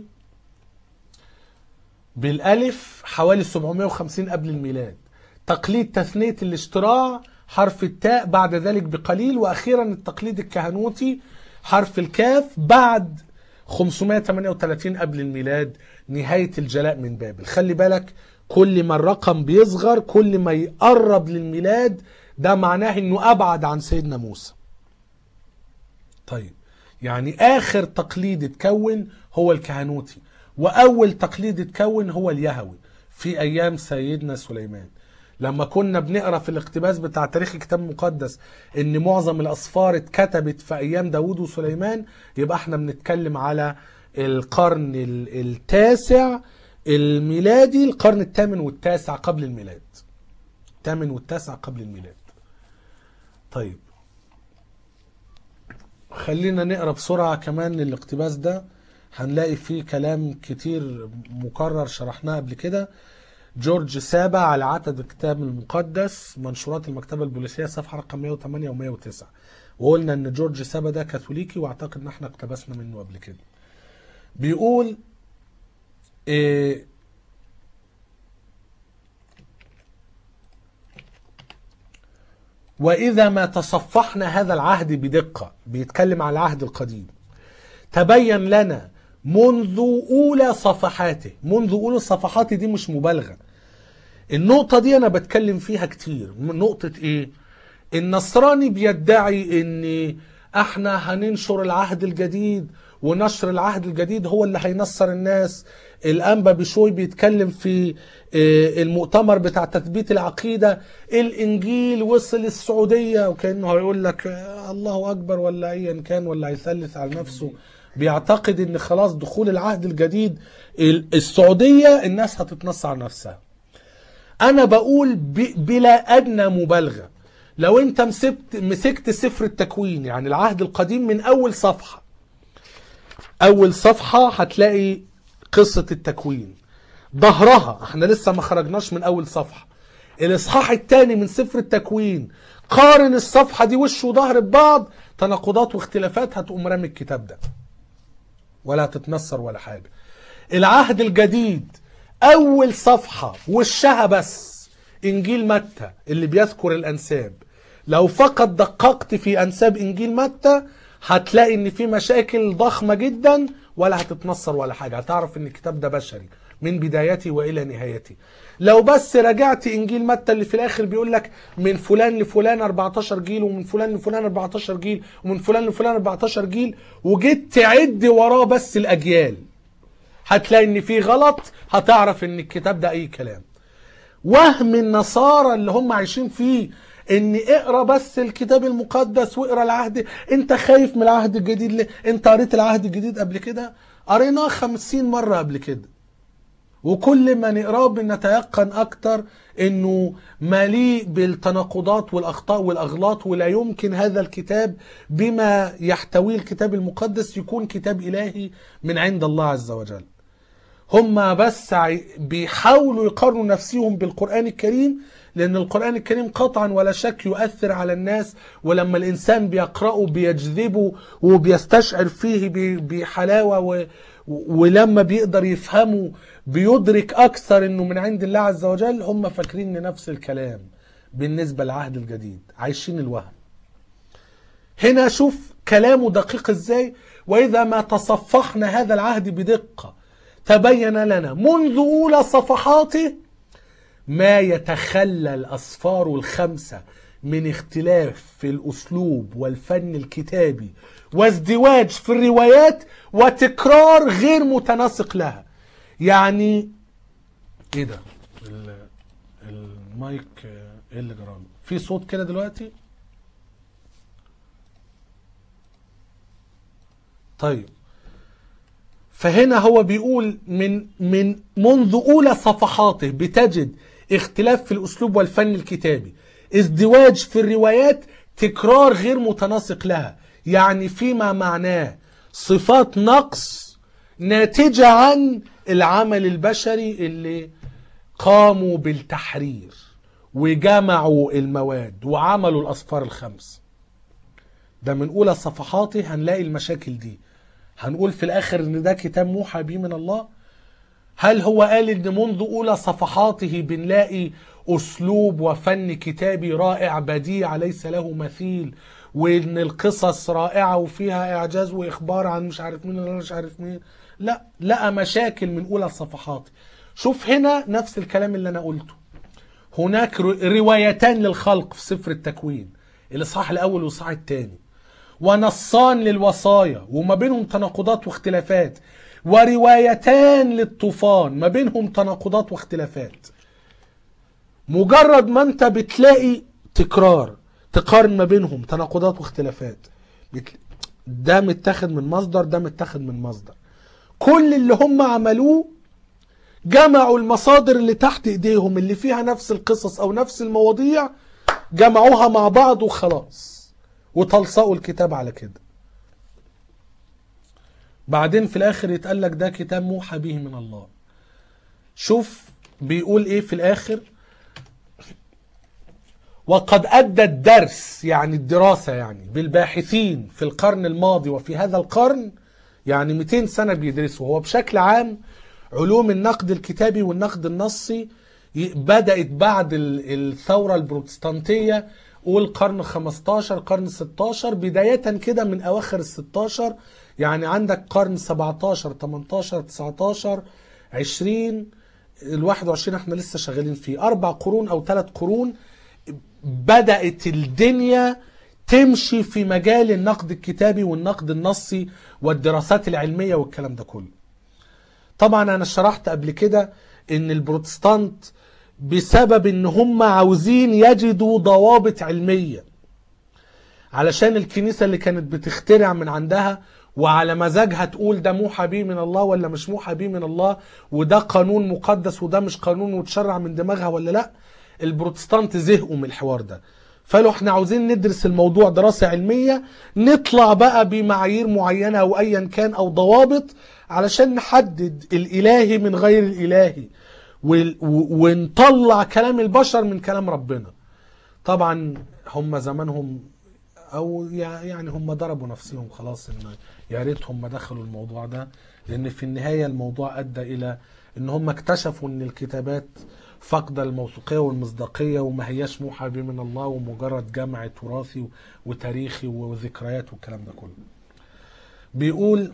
بالألف حوالي 750 قبل الميلاد تقليد تثنية الاشتراع حرف التاء بعد ذلك بقليل وأخيرا التقليد الكهنوتي حرف الكاف بعد 538 قبل الميلاد نهاية الجلاء من بابل خلي بالك كل ما الرقم بيصغر كل ما يقرب للميلاد ده معناه انه ابعد عن سيدنا موسى طيب يعني اخر تقليد اتكون هو الكهنوتي واول تقليد اتكون هو اليهوي في ايام سيدنا سليمان لما كنا بنقرا في الاقتباس بتاع تاريخ الكتاب المقدس ان معظم الاسفار اتكتبت في ايام داوود وسليمان يبقى احنا بنتكلم على القرن التاسع الميلادي القرن الثامن والتاسع قبل الميلاد الثامن والتاسع قبل الميلاد طيب خلينا نقرا بسرعه كمان الاقتباس ده هنلاقي فيه كلام كتير مكرر شرحناه قبل كده جورج سابا على عتد الكتاب المقدس منشورات المكتبة البوليسية صفحة رقم 108 و 109 وقلنا ان جورج سابا ده كاثوليكي واعتقد ان احنا اقتبسنا منه قبل كده بيقول إيه وإذا ما تصفحنا هذا العهد بدقة بيتكلم على العهد القديم تبين لنا منذ أولى صفحاته منذ أولى الصفحات دي مش مبالغة النقطة دي أنا بتكلم فيها كتير نقطة إيه النصراني بيدعي ان احنا هننشر العهد الجديد ونشر العهد الجديد هو اللي هينصر الناس الانبا بشوي بيتكلم في آه، المؤتمر بتاع تثبيت العقيده الانجيل وصل السعوديه وكانه هيقول لك آه، الله اكبر ولا ايا كان ولا هيثلث على نفسه بيعتقد ان خلاص دخول العهد الجديد ال- السعوديه الناس هتتنصر على نفسها انا بقول ب- بلا ادنى مبالغه لو انت مسكت مسكت سفر التكوين يعني العهد القديم من اول صفحه اول صفحه هتلاقي قصه التكوين ظهرها احنا لسه ما خرجناش من اول صفحه الاصحاح الثاني من سفر التكوين قارن الصفحه دي وش وظهر ببعض تناقضات واختلافات هتقوم رامي الكتاب ده ولا هتتنصر ولا حاجه العهد الجديد اول صفحه وشها بس انجيل متى اللي بيذكر الانساب لو فقط دققت في انساب انجيل متى هتلاقي ان في مشاكل ضخمه جدا ولا هتتنصر ولا حاجه هتعرف ان الكتاب ده بشري من بدايته والى نهايته لو بس رجعت انجيل متى اللي في الاخر بيقول لك من فلان لفلان 14 جيل ومن فلان لفلان 14 جيل ومن فلان لفلان 14 جيل وجيت تعد وراه بس الاجيال هتلاقي ان في غلط هتعرف ان الكتاب ده اي كلام وهم النصارى اللي هم عايشين فيه ان اقرا بس الكتاب المقدس واقرا العهد انت خايف من العهد الجديد ليه انت قريت العهد الجديد قبل كده قريناه خمسين مرة قبل كده وكل ما نقراه بنتيقن اكتر انه مليء بالتناقضات والاخطاء والاغلاط ولا يمكن هذا الكتاب بما يحتويه الكتاب المقدس يكون كتاب الهي من عند الله عز وجل هم بس عي- بيحاولوا يقارنوا نفسهم بالقرآن الكريم لأن القرآن الكريم قطعا ولا شك يؤثر على الناس ولما الإنسان بيقرأه بيجذبه وبيستشعر فيه ب- بحلاوة و ولما بيقدر يفهمه بيدرك أكثر إنه من عند الله عز وجل هم فاكرين إن نفس الكلام بالنسبة للعهد الجديد عايشين الوهم هنا شوف كلامه دقيق ازاي واذا ما تصفحنا هذا العهد بدقه تبين لنا منذ اولى صفحاته ما يتخلى الاصفار الخمسه من اختلاف في الاسلوب والفن الكتابي وازدواج في الروايات وتكرار غير متناسق لها يعني ايه ده ال- المايك آه، ايه اللي جراله في صوت كده دلوقتي طيب فهنا هو بيقول من من منذ اولى صفحاته بتجد اختلاف في الاسلوب والفن الكتابي ازدواج في الروايات تكرار غير متناسق لها يعني فيما معناه صفات نقص ناتجة عن العمل البشري اللي قاموا بالتحرير وجمعوا المواد وعملوا الأصفار الخمس ده من أولى صفحاته هنلاقي المشاكل دي هنقول في الآخر إن ده كتاب موحى به من الله هل هو قال إن منذ أولى صفحاته بنلاقي أسلوب وفن كتابي رائع بديع ليس له مثيل وإن القصص رائعة وفيها إعجاز وإخبار عن مش عارف مين ولا مش عارف مين لا لقى مشاكل من أولى صفحاته شوف هنا نفس الكلام اللي أنا قلته هناك ر- روايتان للخلق في سفر التكوين الإصحاح الأول والإصحاح الثاني ونصان للوصايا وما بينهم تناقضات واختلافات وروايتان للطوفان ما بينهم تناقضات واختلافات مجرد ما انت بتلاقي تكرار تقارن ما بينهم تناقضات واختلافات بتل- ده متاخد من مصدر ده متاخد من مصدر كل اللي هم عملوه جمعوا المصادر اللي تحت ايديهم اللي فيها نفس القصص او نفس المواضيع جمعوها مع بعض وخلاص وتلصقوا الكتاب على كده بعدين في الاخر يتقال لك ده كتاب موحى به من الله شوف بيقول ايه في الاخر وقد أدى الدرس يعني الدراسة يعني بالباحثين في القرن الماضي وفي هذا القرن يعني 200 سنة بيدرسوا هو بشكل عام علوم النقد الكتابي والنقد النصي ي- بدأت بعد ال- الثورة البروتستانتية والقرن 15 قرن 16 بداية كده من أواخر ال 16 يعني عندك قرن 17 18 19 20 ال 21 احنا لسه شغالين فيه أربع قرون أو ثلاث قرون بدأت الدنيا تمشي في مجال النقد الكتابي والنقد النصي والدراسات العلمية والكلام ده كله طبعا انا شرحت قبل كده ان البروتستانت بسبب ان هم عاوزين يجدوا ضوابط علميه علشان الكنيسه اللي كانت بتخترع من عندها وعلى مزاجها تقول ده موحى بيه من الله ولا مش موحى بيه من الله وده قانون مقدس وده مش قانون وتشرع من دماغها ولا لا البروتستانت زهقوا من الحوار ده فقالوا احنا عاوزين ندرس الموضوع دراسة علمية نطلع بقى بمعايير معينة او ايا كان او ضوابط علشان نحدد الالهي من غير الالهي وال- و- ونطلع كلام البشر من كلام ربنا طبعا هم زمانهم او يع- يعني هم ضربوا نفسهم خلاص ان يا ريتهم ما دخلوا الموضوع ده لان في النهايه الموضوع ادى الى ان هم اكتشفوا ان الكتابات فاقده الموثوقيه والمصداقيه وما هياش موحى به من الله ومجرد جمع تراثي و- وتاريخي وذكريات والكلام ده كله. بيقول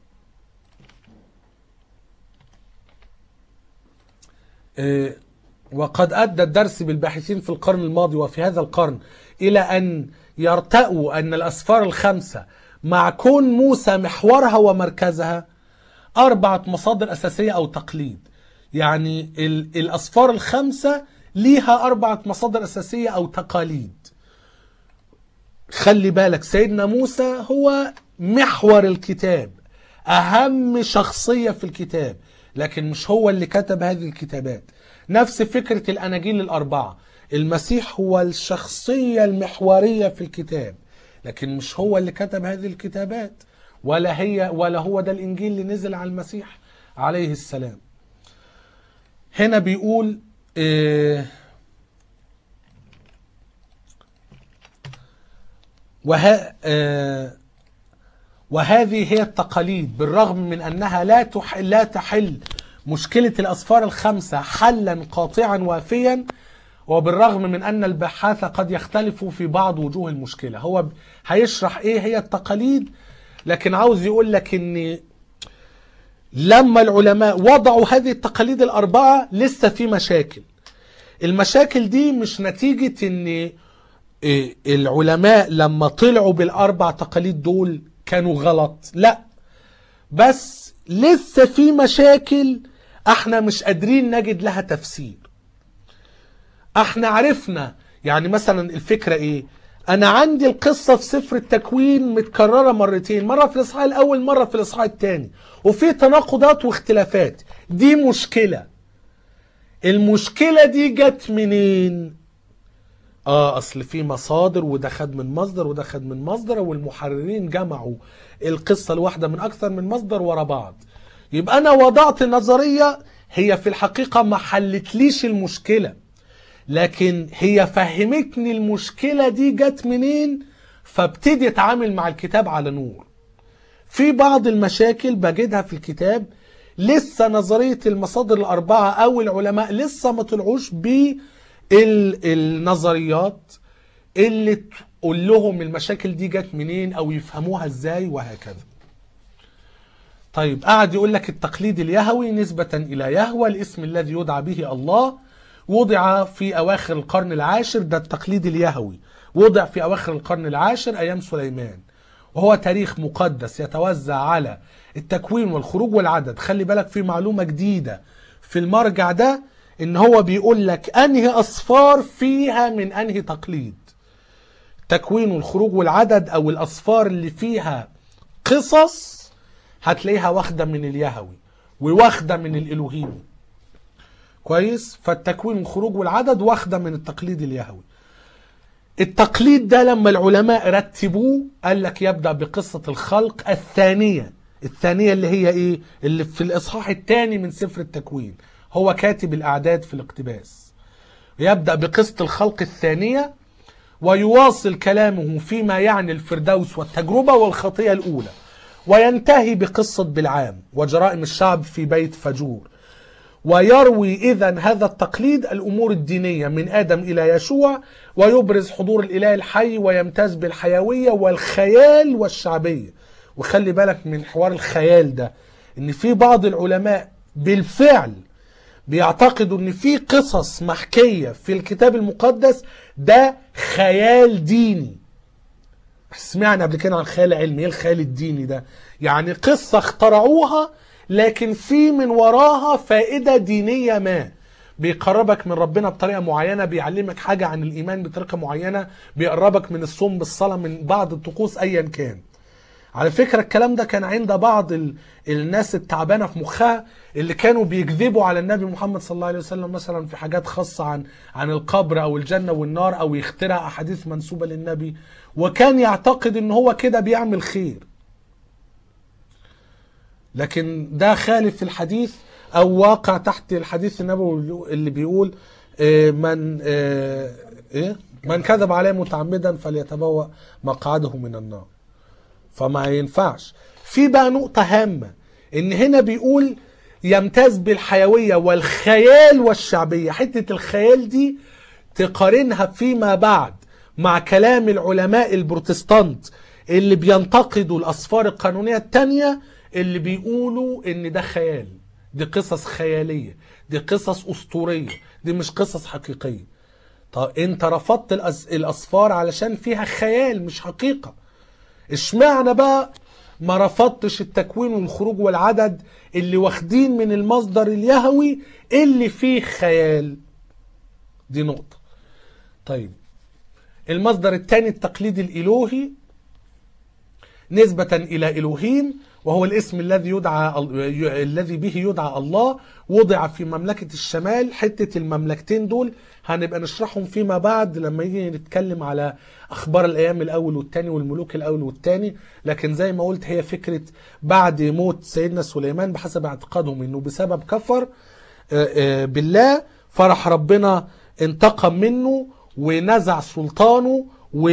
آه، وقد أدى الدرس بالباحثين في القرن الماضي وفي هذا القرن إلى أن يرتأوا أن الأسفار الخمسة مع كون موسى محورها ومركزها أربعة مصادر أساسية أو تقليد يعني ال- الأسفار الخمسة ليها أربعة مصادر أساسية أو تقاليد خلي بالك سيدنا موسى هو محور الكتاب أهم شخصية في الكتاب لكن مش هو اللي كتب هذه الكتابات نفس فكرة الأناجيل الأربعة المسيح هو الشخصية المحورية في الكتاب لكن مش هو اللي كتب هذه الكتابات ولا هي ولا هو ده الإنجيل اللي نزل على المسيح عليه السلام هنا بيقول إيه وه... آه، وهذه هي التقاليد بالرغم من انها لا تح... لا تحل مشكله الاسفار الخمسه حلا قاطعا وافيا وبالرغم من ان البحاث قد يختلفوا في بعض وجوه المشكله هو ب- هيشرح ايه هي التقاليد لكن عاوز يقول لك ان لما العلماء وضعوا هذه التقاليد الاربعه لسه في مشاكل المشاكل دي مش نتيجه ان إيه، العلماء لما طلعوا بالاربع تقاليد دول كانوا غلط لا بس لسه في مشاكل احنا مش قادرين نجد لها تفسير احنا عرفنا يعني مثلا الفكرة ايه انا عندي القصة في سفر التكوين متكررة مرتين مرة في الاصحاح الاول مرة في الاصحاح الثاني وفي تناقضات واختلافات دي مشكلة المشكلة دي جت منين اه اصل في مصادر وده خد من مصدر وده خد من مصدر والمحررين جمعوا القصه الواحده من اكثر من مصدر ورا بعض يبقى انا وضعت نظريه هي في الحقيقه ما حلتليش المشكله لكن هي فهمتني المشكله دي جت منين فابتدي اتعامل مع الكتاب على نور في بعض المشاكل بجدها في الكتاب لسه نظرية المصادر الأربعة أو العلماء لسه ما طلعوش بالنظريات اللي تقول لهم المشاكل دي جت منين أو يفهموها إزاي وهكذا طيب قاعد يقول لك التقليد اليهوي نسبة إلى يهوى الاسم الذي يدعى به الله وضع في أواخر القرن العاشر ده التقليد اليهوي وضع في أواخر القرن العاشر أيام سليمان وهو تاريخ مقدس يتوزع على التكوين والخروج والعدد خلي بالك في معلومة جديدة في المرجع ده ان هو بيقول لك انهي اصفار فيها من انهي تقليد تكوين والخروج والعدد او الاصفار اللي فيها قصص هتلاقيها واخدة من اليهوي وواخدة من الالوهيمي كويس فالتكوين والخروج والعدد واخدة من التقليد اليهوي التقليد ده لما العلماء رتبوه قال لك يبدأ بقصة الخلق الثانية الثانية اللي هي ايه اللي في الاصحاح الثاني من سفر التكوين هو كاتب الاعداد في الاقتباس يبدأ بقصة الخلق الثانية ويواصل كلامه فيما يعني الفردوس والتجربة والخطية الأولى وينتهي بقصة بالعام وجرائم الشعب في بيت فجور ويروي إذا هذا التقليد الأمور الدينية من آدم إلى يشوع ويبرز حضور الإله الحي ويمتاز بالحيوية والخيال والشعبية وخلي بالك من حوار الخيال ده إن في بعض العلماء بالفعل بيعتقدوا ان في قصص محكية في الكتاب المقدس ده خيال ديني سمعنا قبل كده عن خيال علمي ايه الخيال الديني ده يعني قصة اخترعوها لكن في من وراها فائدة دينية ما بيقربك من ربنا بطريقة معينة بيعلمك حاجة عن الإيمان بطريقة معينة بيقربك من الصوم بالصلاة من بعض الطقوس أيا كان على فكرة الكلام ده كان عند بعض ال... الناس التعبانة في مخها اللي كانوا بيكذبوا على النبي محمد صلى الله عليه وسلم مثلا في حاجات خاصة عن عن القبر أو الجنة والنار أو يخترع أحاديث منسوبة للنبي وكان يعتقد إن هو كده بيعمل خير لكن ده خالف الحديث او واقع تحت الحديث النبوي اللي بيقول آه، من آه، ايه من كذب عليه متعمدا فليتبوأ مقعده من النار فما ينفعش في بقى نقطة هامة ان هنا بيقول يمتاز بالحيوية والخيال والشعبية حتة الخيال دي تقارنها فيما بعد مع كلام العلماء البروتستانت اللي بينتقدوا الأسفار القانونية التانية اللي بيقولوا ان ده خيال دي قصص خيالية دي قصص أسطورية دي مش قصص حقيقية طب انت رفضت الأس- الأسفار علشان فيها خيال مش حقيقة اشمعنى بقى ما رفضتش التكوين والخروج والعدد اللي واخدين من المصدر اليهوي اللي فيه خيال دي نقطة طيب المصدر الثاني التقليد الإلهي نسبة إلى إلهيم وهو الاسم الذي يدعى الذي به يدعى الله وضع في مملكة الشمال حتة المملكتين دول هنبقى نشرحهم فيما بعد لما يجي نتكلم على أخبار الأيام الأول والثاني والملوك الأول والثاني لكن زي ما قلت هي فكرة بعد موت سيدنا سليمان بحسب اعتقادهم إنه بسبب كفر آه، آه، بالله فرح ربنا انتقم منه ونزع سلطانه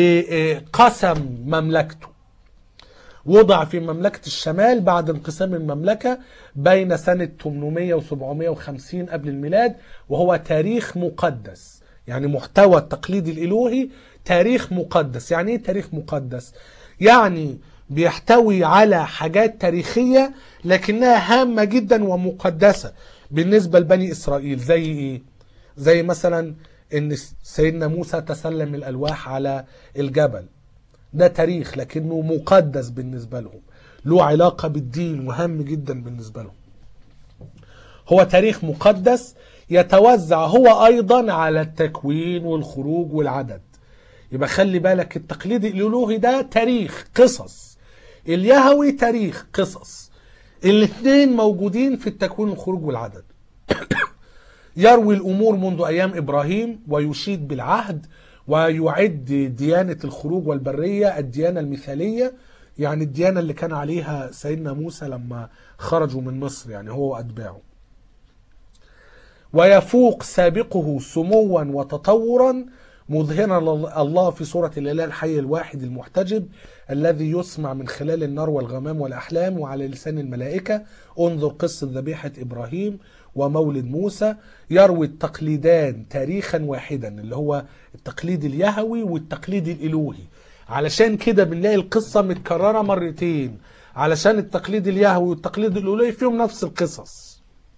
وقسم مملكته وضع في مملكة الشمال بعد انقسام المملكة بين سنة 800 و 750 قبل الميلاد وهو تاريخ مقدس يعني محتوى التقليد الإلهي تاريخ مقدس يعني ايه تاريخ مقدس يعني بيحتوي على حاجات تاريخية لكنها هامة جدا ومقدسة بالنسبة لبني إسرائيل زي ايه زي مثلا ان سيدنا موسى تسلم الألواح على الجبل ده تاريخ لكنه مقدس بالنسبة لهم له علاقة بالدين وهام جدا بالنسبة لهم هو تاريخ مقدس يتوزع هو أيضا على التكوين والخروج والعدد يبقى خلي بالك التقليد الإلهي ده تاريخ قصص اليهوي تاريخ قصص الاثنين موجودين في التكوين والخروج والعدد يروي الأمور منذ أيام إبراهيم ويشيد بالعهد ويعد ديانة الخروج والبرية الديانة المثالية يعني الديانة اللي كان عليها سيدنا موسى لما خرجوا من مصر يعني هو وأتباعه ويفوق سابقه سموا وتطورا مظهرا الله في صورة الإله الحي الواحد المحتجب الذي يسمع من خلال النار والغمام والأحلام وعلى لسان الملائكة انظر قصة ذبيحة إبراهيم ومولد موسى يروي التقليدان تاريخا واحدا اللي هو التقليد اليهوي والتقليد الإلهي علشان كده بنلاقي القصة متكررة مرتين علشان التقليد اليهوي والتقليد الإلهي فيهم نفس القصص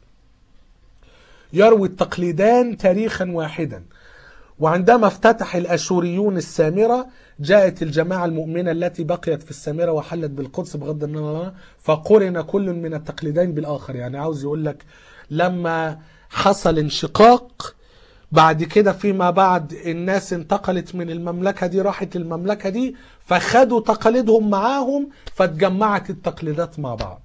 يروي التقليدان تاريخا واحدا وعندما افتتح الأشوريون السامرة جاءت الجماعة المؤمنة التي بقيت في السامرة وحلت بالقدس بغض النظر فقرن كل من التقليدين بالآخر يعني عاوز يقول لك لما حصل انشقاق بعد كده فيما بعد الناس انتقلت من المملكة دي راحت المملكة دي فخدوا تقاليدهم معاهم فاتجمعت التقليدات مع بعض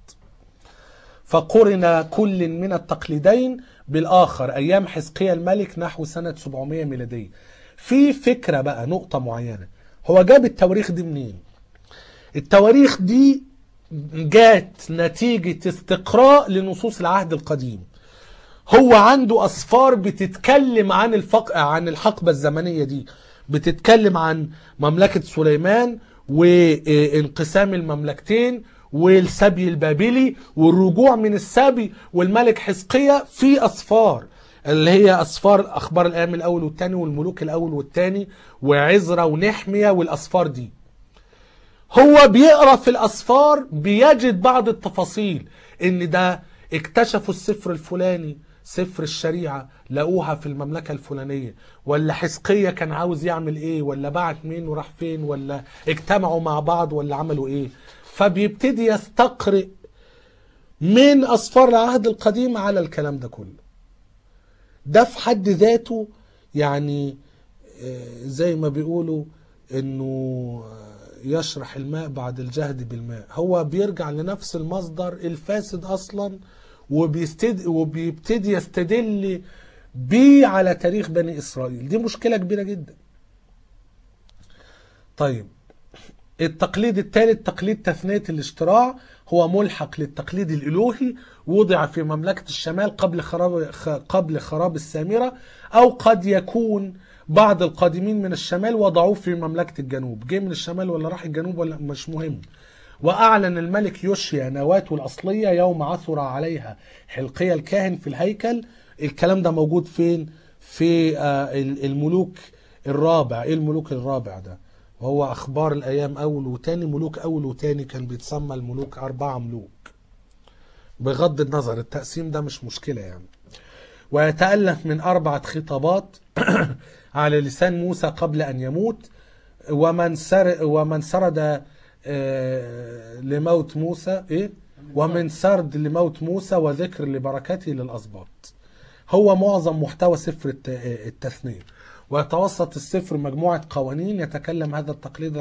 فقرن كل من التقليدين بالآخر أيام حزقيا الملك نحو سنة 700 ميلادية في فكرة بقى نقطة معينة هو جاب التواريخ دي منين التواريخ دي جات نتيجة استقراء لنصوص العهد القديم هو عنده أسفار بتتكلم عن الفق... عن الحقبة الزمنية دي بتتكلم عن مملكة سليمان وانقسام المملكتين والسبي البابلي والرجوع من السبي والملك حزقية في أسفار اللي هي أسفار أخبار الأيام الأول والثاني والملوك الأول والثاني وعزرا ونحمية والأسفار دي هو بيقرأ في الأسفار بيجد بعض التفاصيل إن ده اكتشفوا السفر الفلاني سفر الشريعة لقوها في المملكة الفلانية ولا حزقية كان عاوز يعمل ايه ولا بعت مين وراح فين ولا اجتمعوا مع بعض ولا عملوا ايه فبيبتدي يستقرئ من أسفار العهد القديم على الكلام ده كله ده في حد ذاته يعني آه، زي ما بيقولوا انه آه، يشرح الماء بعد الجهد بالماء هو بيرجع لنفس المصدر الفاسد اصلا وبيستد وبيبتدي يستدل بيه على تاريخ بني اسرائيل دي مشكله كبيره جدا طيب التقليد الثالث تقليد تثنية الاشتراع هو ملحق للتقليد الإلهي وضع في مملكة الشمال قبل خراب خ- قبل خراب السامرة أو قد يكون بعض القادمين من الشمال وضعوه في مملكة الجنوب جه من الشمال ولا راح الجنوب ولا مش مهم وأعلن الملك يوشيا نواته الأصلية يوم عثر عليها حلقية الكاهن في الهيكل الكلام ده موجود فين في آه، الملوك الرابع ايه الملوك الرابع ده وهو اخبار الايام اول وتاني ملوك اول وتاني كان بيتسمى الملوك اربعة ملوك بغض النظر التقسيم ده مش مشكلة يعني ويتألف من أربعة خطابات على لسان موسى قبل أن يموت ومن سر ومن سرد آه، لموت موسى إيه ومن سرد لموت موسى وذكر لبركته للأسباط هو معظم محتوى سفر الت- التثنية ويتوسط السفر مجموعة قوانين يتكلم هذا التقليد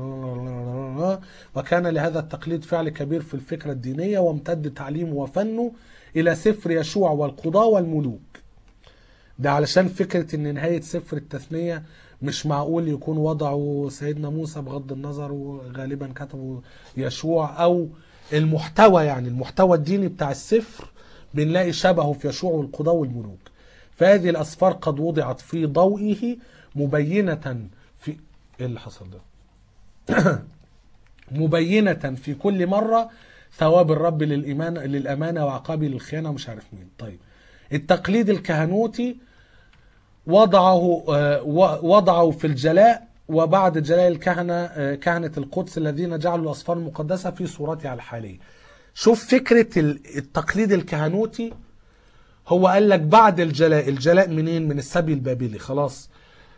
وكان لهذا التقليد فعل كبير في الفكرة الدينية وامتد تعليمه وفنه إلى سفر يشوع والقضاة والملوك ده علشان فكرة ان نهاية سفر التثنية مش معقول يكون وضعوا سيدنا موسى بغض النظر وغالبا كتبوا يشوع او المحتوى يعني المحتوى الديني بتاع السفر بنلاقي شبهه في يشوع والقضاة والملوك فهذه الاسفار قد وضعت في ضوئه مبينة في ايه اللي حصل ده مبينة في كل مرة ثواب الرب للإيمان للأمانة وعقابه للخيانة ومش عارف مين طيب التقليد الكهنوتي وضعه آه، و- وضعه في الجلاء وبعد جلاء الكهنة آه، كهنة القدس الذين جعلوا الأسفار المقدسة في صورتها الحالية شوف فكرة ال- التقليد الكهنوتي هو قال لك بعد الجلاء الجلاء منين من السبي البابلي خلاص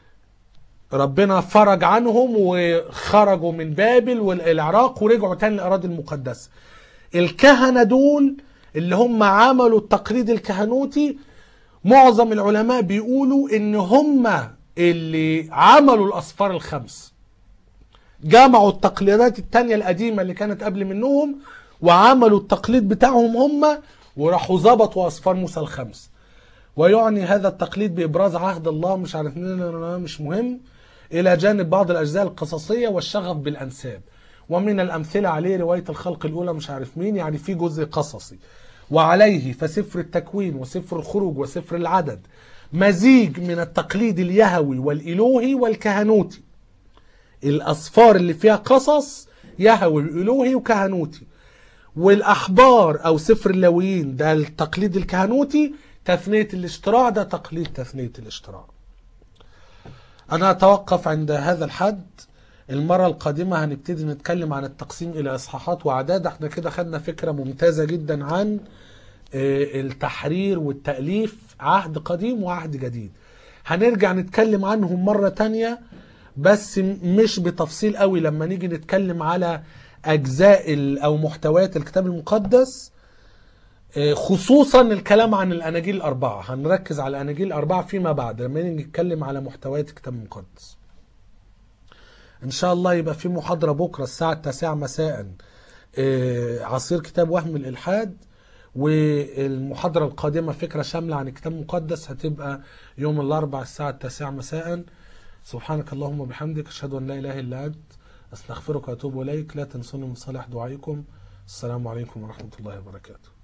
ربنا فرج عنهم وخرجوا من بابل والعراق ورجعوا تاني للأراضي المقدسة الكهنة دول اللي هم عملوا التقليد الكهنوتي معظم العلماء بيقولوا ان هم اللي عملوا الأسفار الخمس جمعوا التقليدات التانية القديمة اللي كانت قبل منهم وعملوا التقليد بتاعهم هم وراحوا ظبطوا أسفار موسى الخمس ويعني هذا التقليد بإبراز عهد الله مش عارف مين مش مهم إلى جانب بعض الأجزاء القصصية والشغف بالأنساب ومن الأمثلة عليه رواية الخلق الأولى مش عارف مين يعني في جزء قصصي وعليه فسفر التكوين وسفر الخروج وسفر العدد مزيج من التقليد اليهوي والإلوهي والكهنوتي الأسفار اللي فيها قصص يهوي وإلوهي وكهنوتي والأحبار أو سفر اللاويين ده التقليد الكهنوتي تثنية الاشتراع ده تقليد تثنية الاشتراع أنا أتوقف عند هذا الحد المرة القادمة هنبتدي نتكلم عن التقسيم إلى إصحاحات وأعداد احنا كده خدنا فكرة ممتازة جدا عن آه، التحرير والتأليف عهد قديم وعهد جديد هنرجع نتكلم عنهم مرة تانية بس م- مش بتفصيل قوي لما نيجي نتكلم على أجزاء ال- أو محتويات الكتاب المقدس آه، خصوصا الكلام عن الأناجيل الأربعة هنركز على الأناجيل الأربعة فيما بعد لما نيجي نتكلم على محتويات الكتاب المقدس ان شاء الله يبقى في محاضرة بكرة الساعة التاسعة مساء آه، عصير كتاب وهم الإلحاد والمحاضرة القادمة فكرة شاملة عن الكتاب المقدس هتبقى يوم الأربعاء الساعة التاسعة مساء سبحانك اللهم وبحمدك أشهد أن لا إله إلا أنت أستغفرك وأتوب إليك لا تنسوني من صالح دعائكم السلام عليكم ورحمة الله وبركاته